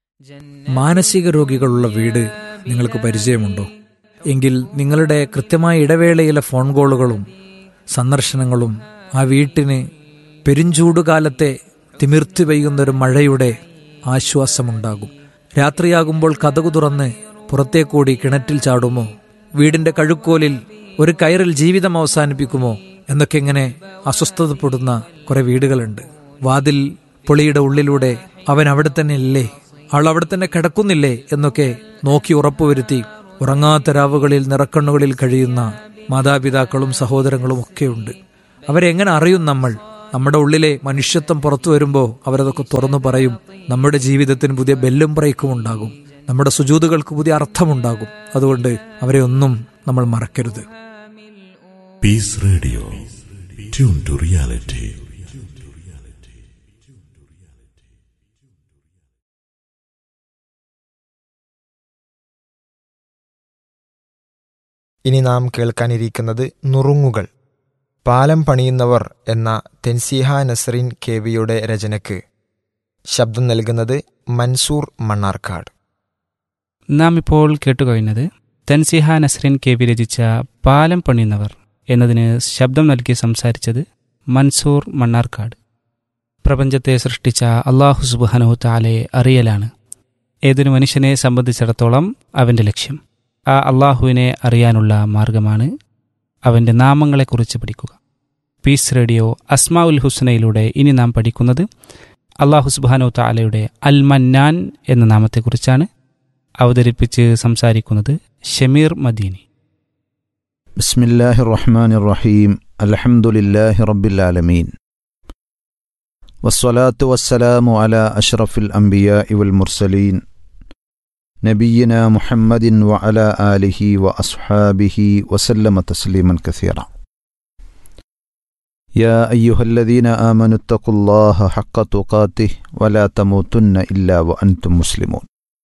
മാനസിക രോഗികളുള്ള വീട് നിങ്ങൾക്ക് പരിചയമുണ്ടോ എങ്കിൽ നിങ്ങളുടെ കൃത്യമായ ഇടവേളയിലെ ഫോൺ കോളുകളും സന്ദർശനങ്ങളും ആ വീട്ടിന് പെരുംചൂടുകാലത്തെ തിമിർത്തി പെയ്യുന്നൊരു മഴയുടെ ആശ്വാസമുണ്ടാകും രാത്രിയാകുമ്പോൾ കഥകു തുറന്ന് പുറത്തേക്കൂടി കിണറ്റിൽ ചാടുമോ വീടിന്റെ കഴുക്കോലിൽ ഒരു കയറിൽ ജീവിതം അവസാനിപ്പിക്കുമോ എന്നൊക്കെ ഇങ്ങനെ അസ്വസ്ഥതപ്പെടുന്ന കുറെ വീടുകളുണ്ട് വാതിൽ പൊളിയുടെ ഉള്ളിലൂടെ അവൻ അവിടെ തന്നെ ഇല്ലേ അവൾ അവിടെ തന്നെ കിടക്കുന്നില്ലേ എന്നൊക്കെ നോക്കി ഉറപ്പുവരുത്തി ഉറങ്ങാത്ത രാവുകളിൽ നിറക്കണ്ണുകളിൽ കഴിയുന്ന മാതാപിതാക്കളും സഹോദരങ്ങളും ഒക്കെയുണ്ട് അവരെങ്ങനെ അറിയും നമ്മൾ നമ്മുടെ ഉള്ളിലെ മനുഷ്യത്വം പുറത്തു വരുമ്പോൾ അവരതൊക്കെ തുറന്നു പറയും നമ്മുടെ ജീവിതത്തിന് പുതിയ ബെല്ലും ബ്രേക്കും ഉണ്ടാകും നമ്മുടെ സുജൂതുകൾക്ക് പുതിയ അർത്ഥമുണ്ടാകും അതുകൊണ്ട് അവരെ ഒന്നും നമ്മൾ മറക്കരുത് Peace Radio. Tune to reality. ഇനി നാം കേൾക്കാനിരിക്കുന്നത് നുറുങ്ങുകൾ പാലം പണിയുന്നവർ എന്ന തെൻസിഹ നസറിൻ കേവിയുടെ രചനയ്ക്ക് ശബ്ദം നൽകുന്നത് മൻസൂർ മണ്ണാർക്കാട് നാം ഇപ്പോൾ കേട്ടുകഴിഞ്ഞത് തൻസിഹ നസ്രിൻ കെ വി രചിച്ച പാലം പണിയുന്നവർ എന്നതിന് ശബ്ദം നൽകി സംസാരിച്ചത് മൻസൂർ മണ്ണാർക്കാട് പ്രപഞ്ചത്തെ സൃഷ്ടിച്ച അള്ളാഹു സുബാനഹു താലയെ അറിയലാണ് ഏതൊരു മനുഷ്യനെ സംബന്ധിച്ചിടത്തോളം അവൻ്റെ ലക്ഷ്യം ആ അള്ളാഹുവിനെ അറിയാനുള്ള മാർഗമാണ് അവൻ്റെ നാമങ്ങളെക്കുറിച്ച് പഠിക്കുക പീസ് റേഡിയോ അസ്മാ ഉൽ ഹുസ്നയിലൂടെ ഇനി നാം പഠിക്കുന്നത് അള്ളാഹു സുബാനു താലയുടെ അൽ മന്നാൻ എന്ന നാമത്തെക്കുറിച്ചാണ് അവതരിപ്പിച്ച് സംസാരിക്കുന്നത് ഷമീർ മദീനി بسم الله الرحمن الرحيم الحمد لله رب العالمين والصلاة والسلام على أشرف الأنبياء والمرسلين نبينا محمد وعلى آله وأصحابه وسلم تسليما كثيرا يا أيها الذين آمنوا اتقوا الله حق تقاته ولا تموتن إلا وأنتم مسلمون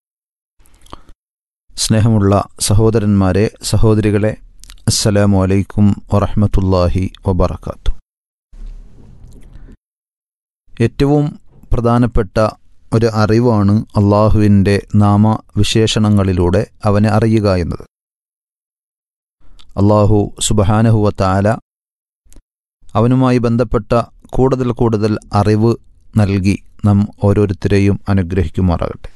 സ്നേഹമുള്ള സഹോദരന്മാരെ സഹോദരികളെ അസ്സലാമു അലൈക്കും വറഹ്മത്തുള്ളാഹി വബറകാത്തു ഏറ്റവും പ്രധാനപ്പെട്ട ഒരു അറിവാണ് അള്ളാഹുവിൻ്റെ നാമവിശേഷണങ്ങളിലൂടെ അവനെ അറിയുക എന്നത് അള്ളാഹു സുബഹാനഹുവ താല അവനുമായി ബന്ധപ്പെട്ട കൂടുതൽ കൂടുതൽ അറിവ് നൽകി നാം ഓരോരുത്തരെയും അനുഗ്രഹിക്കുമാറാകട്ടെ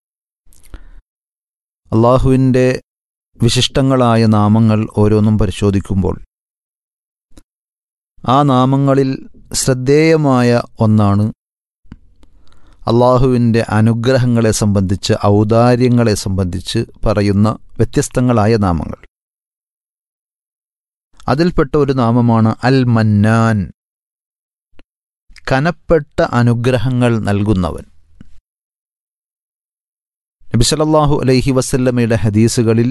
അള്ളാഹുവിൻ്റെ വിശിഷ്ടങ്ങളായ നാമങ്ങൾ ഓരോന്നും പരിശോധിക്കുമ്പോൾ ആ നാമങ്ങളിൽ ശ്രദ്ധേയമായ ഒന്നാണ് അള്ളാഹുവിൻ്റെ അനുഗ്രഹങ്ങളെ സംബന്ധിച്ച് ഔദാര്യങ്ങളെ സംബന്ധിച്ച് പറയുന്ന വ്യത്യസ്തങ്ങളായ നാമങ്ങൾ അതിൽപ്പെട്ട ഒരു നാമമാണ് അൽ മന്നാൻ കനപ്പെട്ട അനുഗ്രഹങ്ങൾ നൽകുന്നവൻ നബിസലല്ലാഹു അലൈഹി വസല്ലമയുടെ ഹദീസുകളിൽ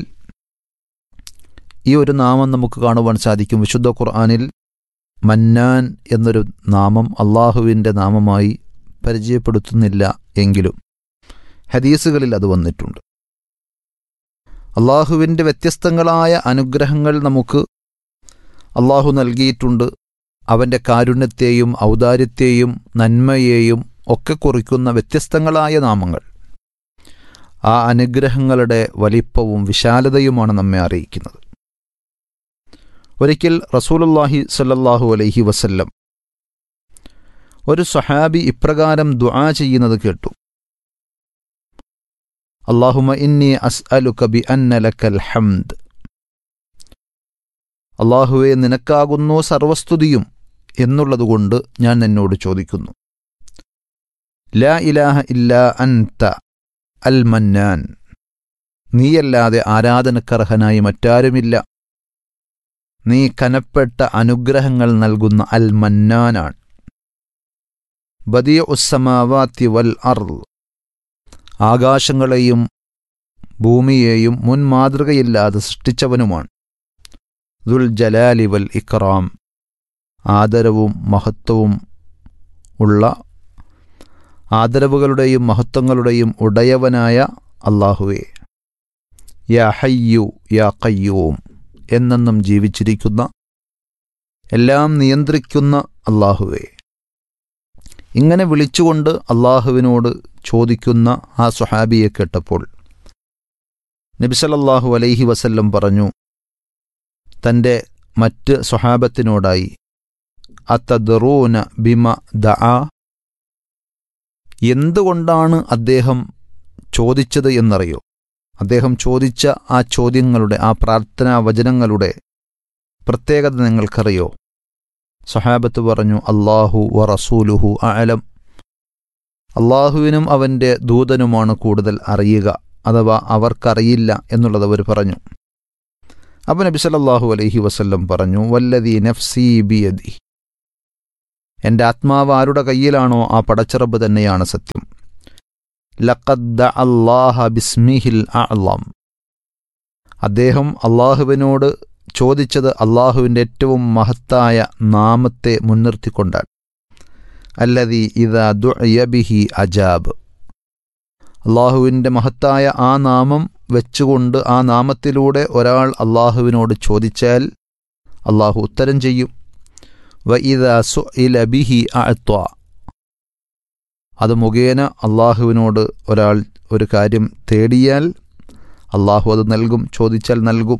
ഈ ഒരു നാമം നമുക്ക് കാണുവാൻ സാധിക്കും വിശുദ്ധ ഖുർആാനിൽ മന്നാൻ എന്നൊരു നാമം അള്ളാഹുവിൻ്റെ നാമമായി പരിചയപ്പെടുത്തുന്നില്ല എങ്കിലും ഹദീസുകളിൽ അത് വന്നിട്ടുണ്ട് അള്ളാഹുവിൻ്റെ വ്യത്യസ്തങ്ങളായ അനുഗ്രഹങ്ങൾ നമുക്ക് അള്ളാഹു നൽകിയിട്ടുണ്ട് അവൻ്റെ കാരുണ്യത്തെയും ഔദാര്യത്തെയും നന്മയെയും ഒക്കെ കുറിക്കുന്ന വ്യത്യസ്തങ്ങളായ നാമങ്ങൾ ആ അനുഗ്രഹങ്ങളുടെ വലിപ്പവും വിശാലതയുമാണ് നമ്മെ അറിയിക്കുന്നത് ഒരിക്കൽ റസൂലുല്ലാഹി സല്ലല്ലാഹു അലൈഹി വസല്ലം ഒരു സഹാബി ഇപ്രകാരം ദുആ ചെയ്യുന്നത് കേട്ടു അള്ളാഹുമ ഇന്നി അസ്അലുക ബി അന്ന ലക്കൽ ഹംദ് അള്ളാഹുവെ നിനക്കാകുന്നു സർവസ്തുതിയും എന്നുള്ളതുകൊണ്ട് ഞാൻ നിന്നോട് ചോദിക്കുന്നു ലാ ഇലാഹ ഇല്ലാ അൻത അൽ മന്നാൻ നീയല്ലാതെ ആരാധനക്കർഹനായി മറ്റാരുമില്ല നീ കനപ്പെട്ട അനുഗ്രഹങ്ങൾ നൽകുന്ന അൽ മന്നാനാണ് ബദിയ ഉസ്സമാവാത്തി വൽ അർ ആകാശങ്ങളെയും ഭൂമിയെയും മുൻ മാതൃകയില്ലാതെ സൃഷ്ടിച്ചവനുമാണ് ദുൽ ജലാലി വൽ ഇക്റാം ആദരവും മഹത്വവും ഉള്ള ആദരവുകളുടെയും മഹത്വങ്ങളുടെയും ഉടയവനായ അള്ളാഹുവെ യാ ഹയ്യു യാ കയ്യൂം എന്നെന്നും ജീവിച്ചിരിക്കുന്ന എല്ലാം നിയന്ത്രിക്കുന്ന അള്ളാഹുവെ ഇങ്ങനെ വിളിച്ചുകൊണ്ട് അള്ളാഹുവിനോട് ചോദിക്കുന്ന ആ സുഹാബിയെ കേട്ടപ്പോൾ നബിസലല്ലാഹു അലൈഹി വസല്ലം പറഞ്ഞു തൻ്റെ മറ്റ് സ്വഹാബത്തിനോടായി അത്തദറൂന ബിമ ദആ എന്തുകൊണ്ടാണ് അദ്ദേഹം ചോദിച്ചത് എന്നറിയോ അദ്ദേഹം ചോദിച്ച ആ ചോദ്യങ്ങളുടെ ആ പ്രാർത്ഥനാ വചനങ്ങളുടെ പ്രത്യേകത നിങ്ങൾക്കറിയോ സഹാബത്ത് പറഞ്ഞു അള്ളാഹു വ റസൂലുഹു അലം അള്ളാഹുവിനും അവൻ്റെ ദൂതനുമാണ് കൂടുതൽ അറിയുക അഥവാ അവർക്കറിയില്ല എന്നുള്ളത് അവർ പറഞ്ഞു അപ്പോൾ നബി സല്ലല്ലാഹു അലൈഹി വസല്ലം പറഞ്ഞു വല്ലദീ നഫ്സീ ബിയദി എൻ്റെ ആത്മാവ് ആരുടെ കയ്യിലാണോ ആ പടച്ചിറബ് തന്നെയാണ് സത്യം ലഖദ്ദ അള്ളാഹ ബിസ്മിഹിൽ അഅ്ലം അദ്ദേഹം അള്ളാഹുവിനോട് ചോദിച്ചത് അള്ളാഹുവിൻ്റെ ഏറ്റവും മഹത്തായ നാമത്തെ മുൻനിർത്തിക്കൊണ്ടാണ് അല്ലതി ഇതാ ദുഅയബിഹി അജാബ് അള്ളാഹുവിൻ്റെ മഹത്തായ ആ നാമം വെച്ചുകൊണ്ട് ആ നാമത്തിലൂടെ ഒരാൾ അള്ളാഹുവിനോട് ചോദിച്ചാൽ അള്ളാഹു ഉത്തരം ചെയ്യും വ ഇതാ സുഇല ബിഹി അഅത്വ അത് മുഖേന അള്ളാഹുവിനോട് ഒരാൾ ഒരു കാര്യം തേടിയാൽ അള്ളാഹു അത് നൽകും ചോദിച്ചാൽ നൽകും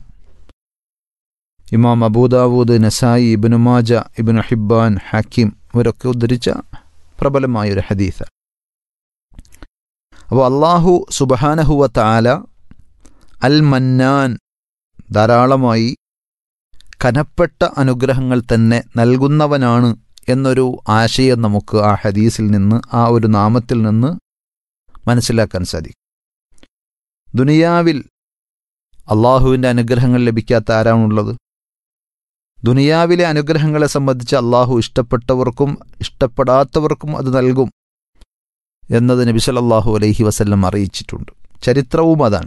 ഇമാം അബൂദാവൂദ് നസായി ഇബിനു മാജ ഇബിനു ഹിബ്ബാൻ ഹക്കീം ഇവരൊക്കെ ഉദ്ധരിച്ച പ്രബലമായ ഒരു ഹദീസ് അപ്പോൾ അള്ളാഹു സുബഹാനഹുവ താല അൽ മന്നാൻ ധാരാളമായി കനപ്പെട്ട അനുഗ്രഹങ്ങൾ തന്നെ നൽകുന്നവനാണ് എന്നൊരു ആശയം നമുക്ക് ആ ഹദീസിൽ നിന്ന് ആ ഒരു നാമത്തിൽ നിന്ന് മനസ്സിലാക്കാൻ സാധിക്കും ദുനിയാവിൽ അള്ളാഹുവിൻ്റെ അനുഗ്രഹങ്ങൾ ലഭിക്കാത്ത ആരാണുള്ളത് ദുനിയാവിലെ അനുഗ്രഹങ്ങളെ സംബന്ധിച്ച് അള്ളാഹു ഇഷ്ടപ്പെട്ടവർക്കും ഇഷ്ടപ്പെടാത്തവർക്കും അത് നൽകും എന്നത് നബി സല്ലല്ലാഹു അലൈഹി വസല്ലം അറിയിച്ചിട്ടുണ്ട് ചരിത്രവും അതാണ്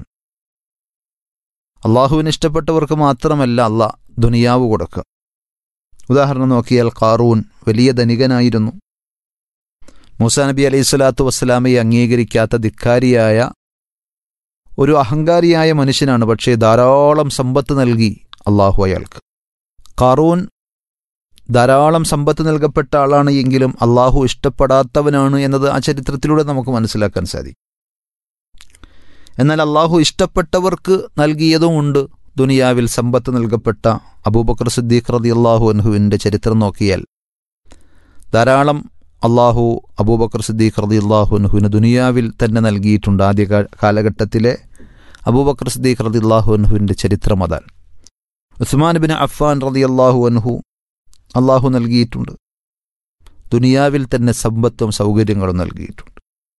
അള്ളാഹുവിന് ഇഷ്ടപ്പെട്ടവർക്ക് മാത്രമല്ല അള്ളാഹ് ദുനിയാവ് കൊടുക്കുക ഉദാഹരണം നോക്കിയാൽ കാറൂൻ വലിയ ധനികനായിരുന്നു മൂസാ നബി അലൈഹി സ്വലാത്തു വസ്സലാമയെ അംഗീകരിക്കാത്ത ധിക്കാരിയായ ഒരു അഹങ്കാരിയായ മനുഷ്യനാണ് പക്ഷേ ധാരാളം സമ്പത്ത് നൽകി അള്ളാഹു അയാൾക്ക് കാറൂൻ ധാരാളം സമ്പത്ത് നൽകപ്പെട്ട ആളാണ് എങ്കിലും അള്ളാഹു ഇഷ്ടപ്പെടാത്തവനാണ് എന്നത് ആ ചരിത്രത്തിലൂടെ നമുക്ക് മനസ്സിലാക്കാൻ സാധിക്കും എന്നാൽ അള്ളാഹു ഇഷ്ടപ്പെട്ടവർക്ക് നൽകിയതുമുണ്ട് ദുനിയാവിൽ സമ്പത്ത് നൽകപ്പെട്ട അബൂബക്കർ സിദ്ദീഖ് റതി അള്ളാഹു അൻഹുവിൻ്റെ ചരിത്രം നോക്കിയാൽ ധാരാളം അള്ളാഹു അബൂബക്കർ സിദ്ദീഖ് റതി അള്ളാഹു അൻഹുവിന് ദുനിയാവിൽ തന്നെ നൽകിയിട്ടുണ്ട് ആദ്യ കാ- കാലഘട്ടത്തിലെ അബൂബക്കർ സിദ്ദീഖ് റതി അള്ളാഹു അൻഹുവിൻ്റെ ചരിത്രം അതാണ് ഉസ്മാൻ ബിൻ അഫ്ഫാൻ റതി അള്ളാഹു അൻഹു അള്ളാഹു നൽകിയിട്ടുണ്ട് ദുനിയാവിൽ തന്നെ സമ്പത്തും സൗകര്യങ്ങളും നൽകിയിട്ടുണ്ട്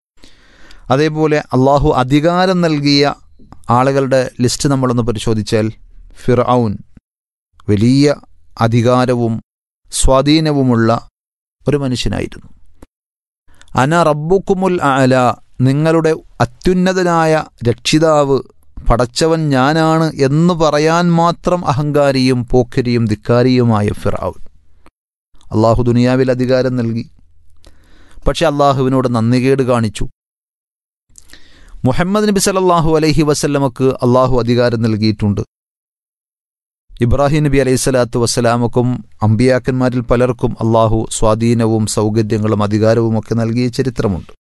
അതേപോലെ അള്ളാഹു അധികാരം നൽകിയ ആളുകളുടെ ലിസ്റ്റ് നമ്മളൊന്ന് പരിശോധിച്ചാൽ ഫിർഔൻ വലിയ അധികാരവും സ്വാധീനവുമുള്ള ഒരു മനുഷ്യനായിരുന്നു അന റബ്ബുക്കുമുൽ അല നിങ്ങളുടെ അത്യുന്നതനായ രക്ഷിതാവ് പടച്ചവൻ ഞാനാണ് എന്ന് പറയാൻ മാത്രം അഹങ്കാരിയും പോക്കരിയും ധിക്കാരിയുമായ ഫിറാവുൻ അള്ളാഹു ദുനിയാവിൽ അധികാരം നൽകി പക്ഷെ അള്ളാഹുവിനോട് നന്ദികേട് കാണിച്ചു മുഹമ്മദ് നബി സല്ലല്ലാഹു അലൈഹി വസല്ലമക്ക് അള്ളാഹു അധികാരം നൽകിയിട്ടുണ്ട് ഇബ്രാഹിം നബി അലൈഹി സ്വലാത്തു വസ്സലാമക്കും അമ്പിയാക്കന്മാരിൽ പലർക്കും അള്ളാഹു സ്വാധീനവും സൗകര്യങ്ങളും അധികാരവും ഒക്കെ നൽകിയ ചരിത്രമുണ്ട്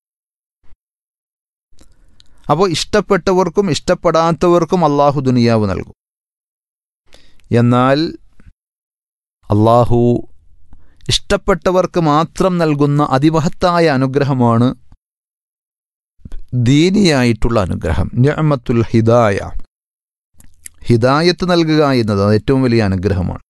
അപ്പോൾ ഇഷ്ടപ്പെട്ടവർക്കും ഇഷ്ടപ്പെടാത്തവർക്കും അള്ളാഹു ദുനിയാവ് നൽകും എന്നാൽ അള്ളാഹു ഇഷ്ടപ്പെട്ടവർക്ക് മാത്രം നൽകുന്ന അതിമഹത്തായ അനുഗ്രഹമാണ് ദീനിയായിട്ടുള്ള അനുഗ്രഹം നിഅമത്തുൽ ഹിദായ ഹിദായത്ത് നൽകുക എന്നത് അത് ഏറ്റവും വലിയ അനുഗ്രഹമാണ്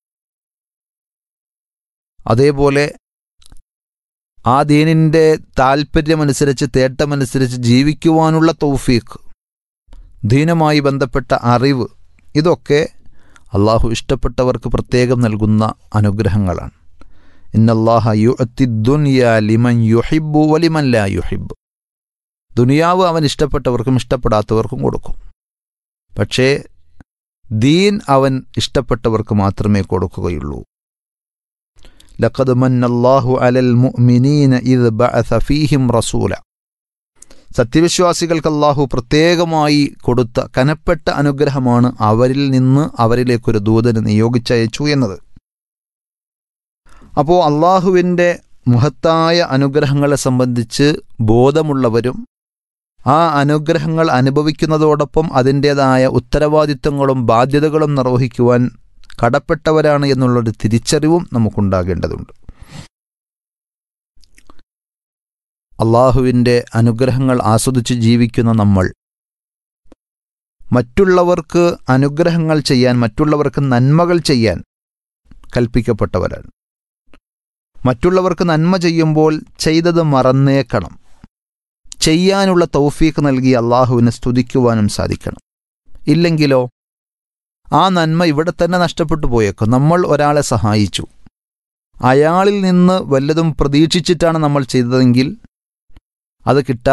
അതേപോലെ ആ ദീനിൻ്റെ താല്പര്യമനുസരിച്ച് തേട്ടമനുസരിച്ച് ജീവിക്കുവാനുള്ള തൗഫീഖ് ദീനുമായി ബന്ധപ്പെട്ട അറിവ് ഇതൊക്കെ അള്ളാഹു ഇഷ്ടപ്പെട്ടവർക്ക് പ്രത്യേകം നൽകുന്ന അനുഗ്രഹങ്ങളാണ് ഇന്നല്ലാഹ യുഅത്തി ദുനിയ ലിമൻ യുഹിബ്ബു വലിമൻ ലാ യുഹിബ്ബു ദുനിയാവ് അവൻ ഇഷ്ടപ്പെട്ടവർക്കും ഇഷ്ടപ്പെടാത്തവർക്കും കൊടുക്കും പക്ഷേ ദീൻ അവൻ ഇഷ്ടപ്പെട്ടവർക്ക് മാത്രമേ കൊടുക്കുകയുള്ളൂ ലഖദ് മന്നല്ലാഹു അലൽ മുഅ്മിനീന ഇദ് ബഅസ ഫീഹിം റസൂല സത്യവിശ്വാസികൾക്ക് അല്ലാഹു പ്രത്യേകമായി കൊടുത്ത കനപ്പെട്ട അനുഗ്രഹമാണ് അവരിൽ നിന്ന് അവരിലേക്കൊരു ദൂതന് നിയോഗിച്ചയച്ചു എന്നത് അപ്പോൾ അള്ളാഹുവിൻ്റെ മഹത്തായ അനുഗ്രഹങ്ങളെ സംബന്ധിച്ച് ബോധമുള്ളവരും ആ അനുഗ്രഹങ്ങൾ അനുഭവിക്കുന്നതോടൊപ്പം അതിൻ്റേതായ ഉത്തരവാദിത്തങ്ങളും ബാധ്യതകളും നിർവഹിക്കുവാൻ കടപ്പെട്ടവരാണ് എന്നുള്ളൊരു തിരിച്ചറിവും നമുക്കുണ്ടാകേണ്ടതുണ്ട് അള്ളാഹുവിൻ്റെ അനുഗ്രഹങ്ങൾ ആസ്വദിച്ച് ജീവിക്കുന്ന നമ്മൾ മറ്റുള്ളവർക്ക് അനുഗ്രഹങ്ങൾ ചെയ്യാൻ മറ്റുള്ളവർക്ക് നന്മകൾ ചെയ്യാൻ കൽപ്പിക്കപ്പെട്ടവരാണ് മറ്റുള്ളവർക്ക് നന്മ ചെയ്യുമ്പോൾ ചെയ്തത് മറന്നേക്കണം ചെയ്യാനുള്ള തൗഫീക്ക് നൽകി അള്ളാഹുവിനെ സ്തുതിക്കുവാനും സാധിക്കണം ഇല്ലെങ്കിലോ ആ നന്മ ഇവിടെ തന്നെ നഷ്ടപ്പെട്ടു പോയേക്കും നമ്മൾ ഒരാളെ സഹായിച്ചു അയാളിൽ നിന്ന് വല്ലതും പ്രതീക്ഷിച്ചിട്ടാണ് നമ്മൾ ചെയ്തതെങ്കിൽ അത് കിട്ടാ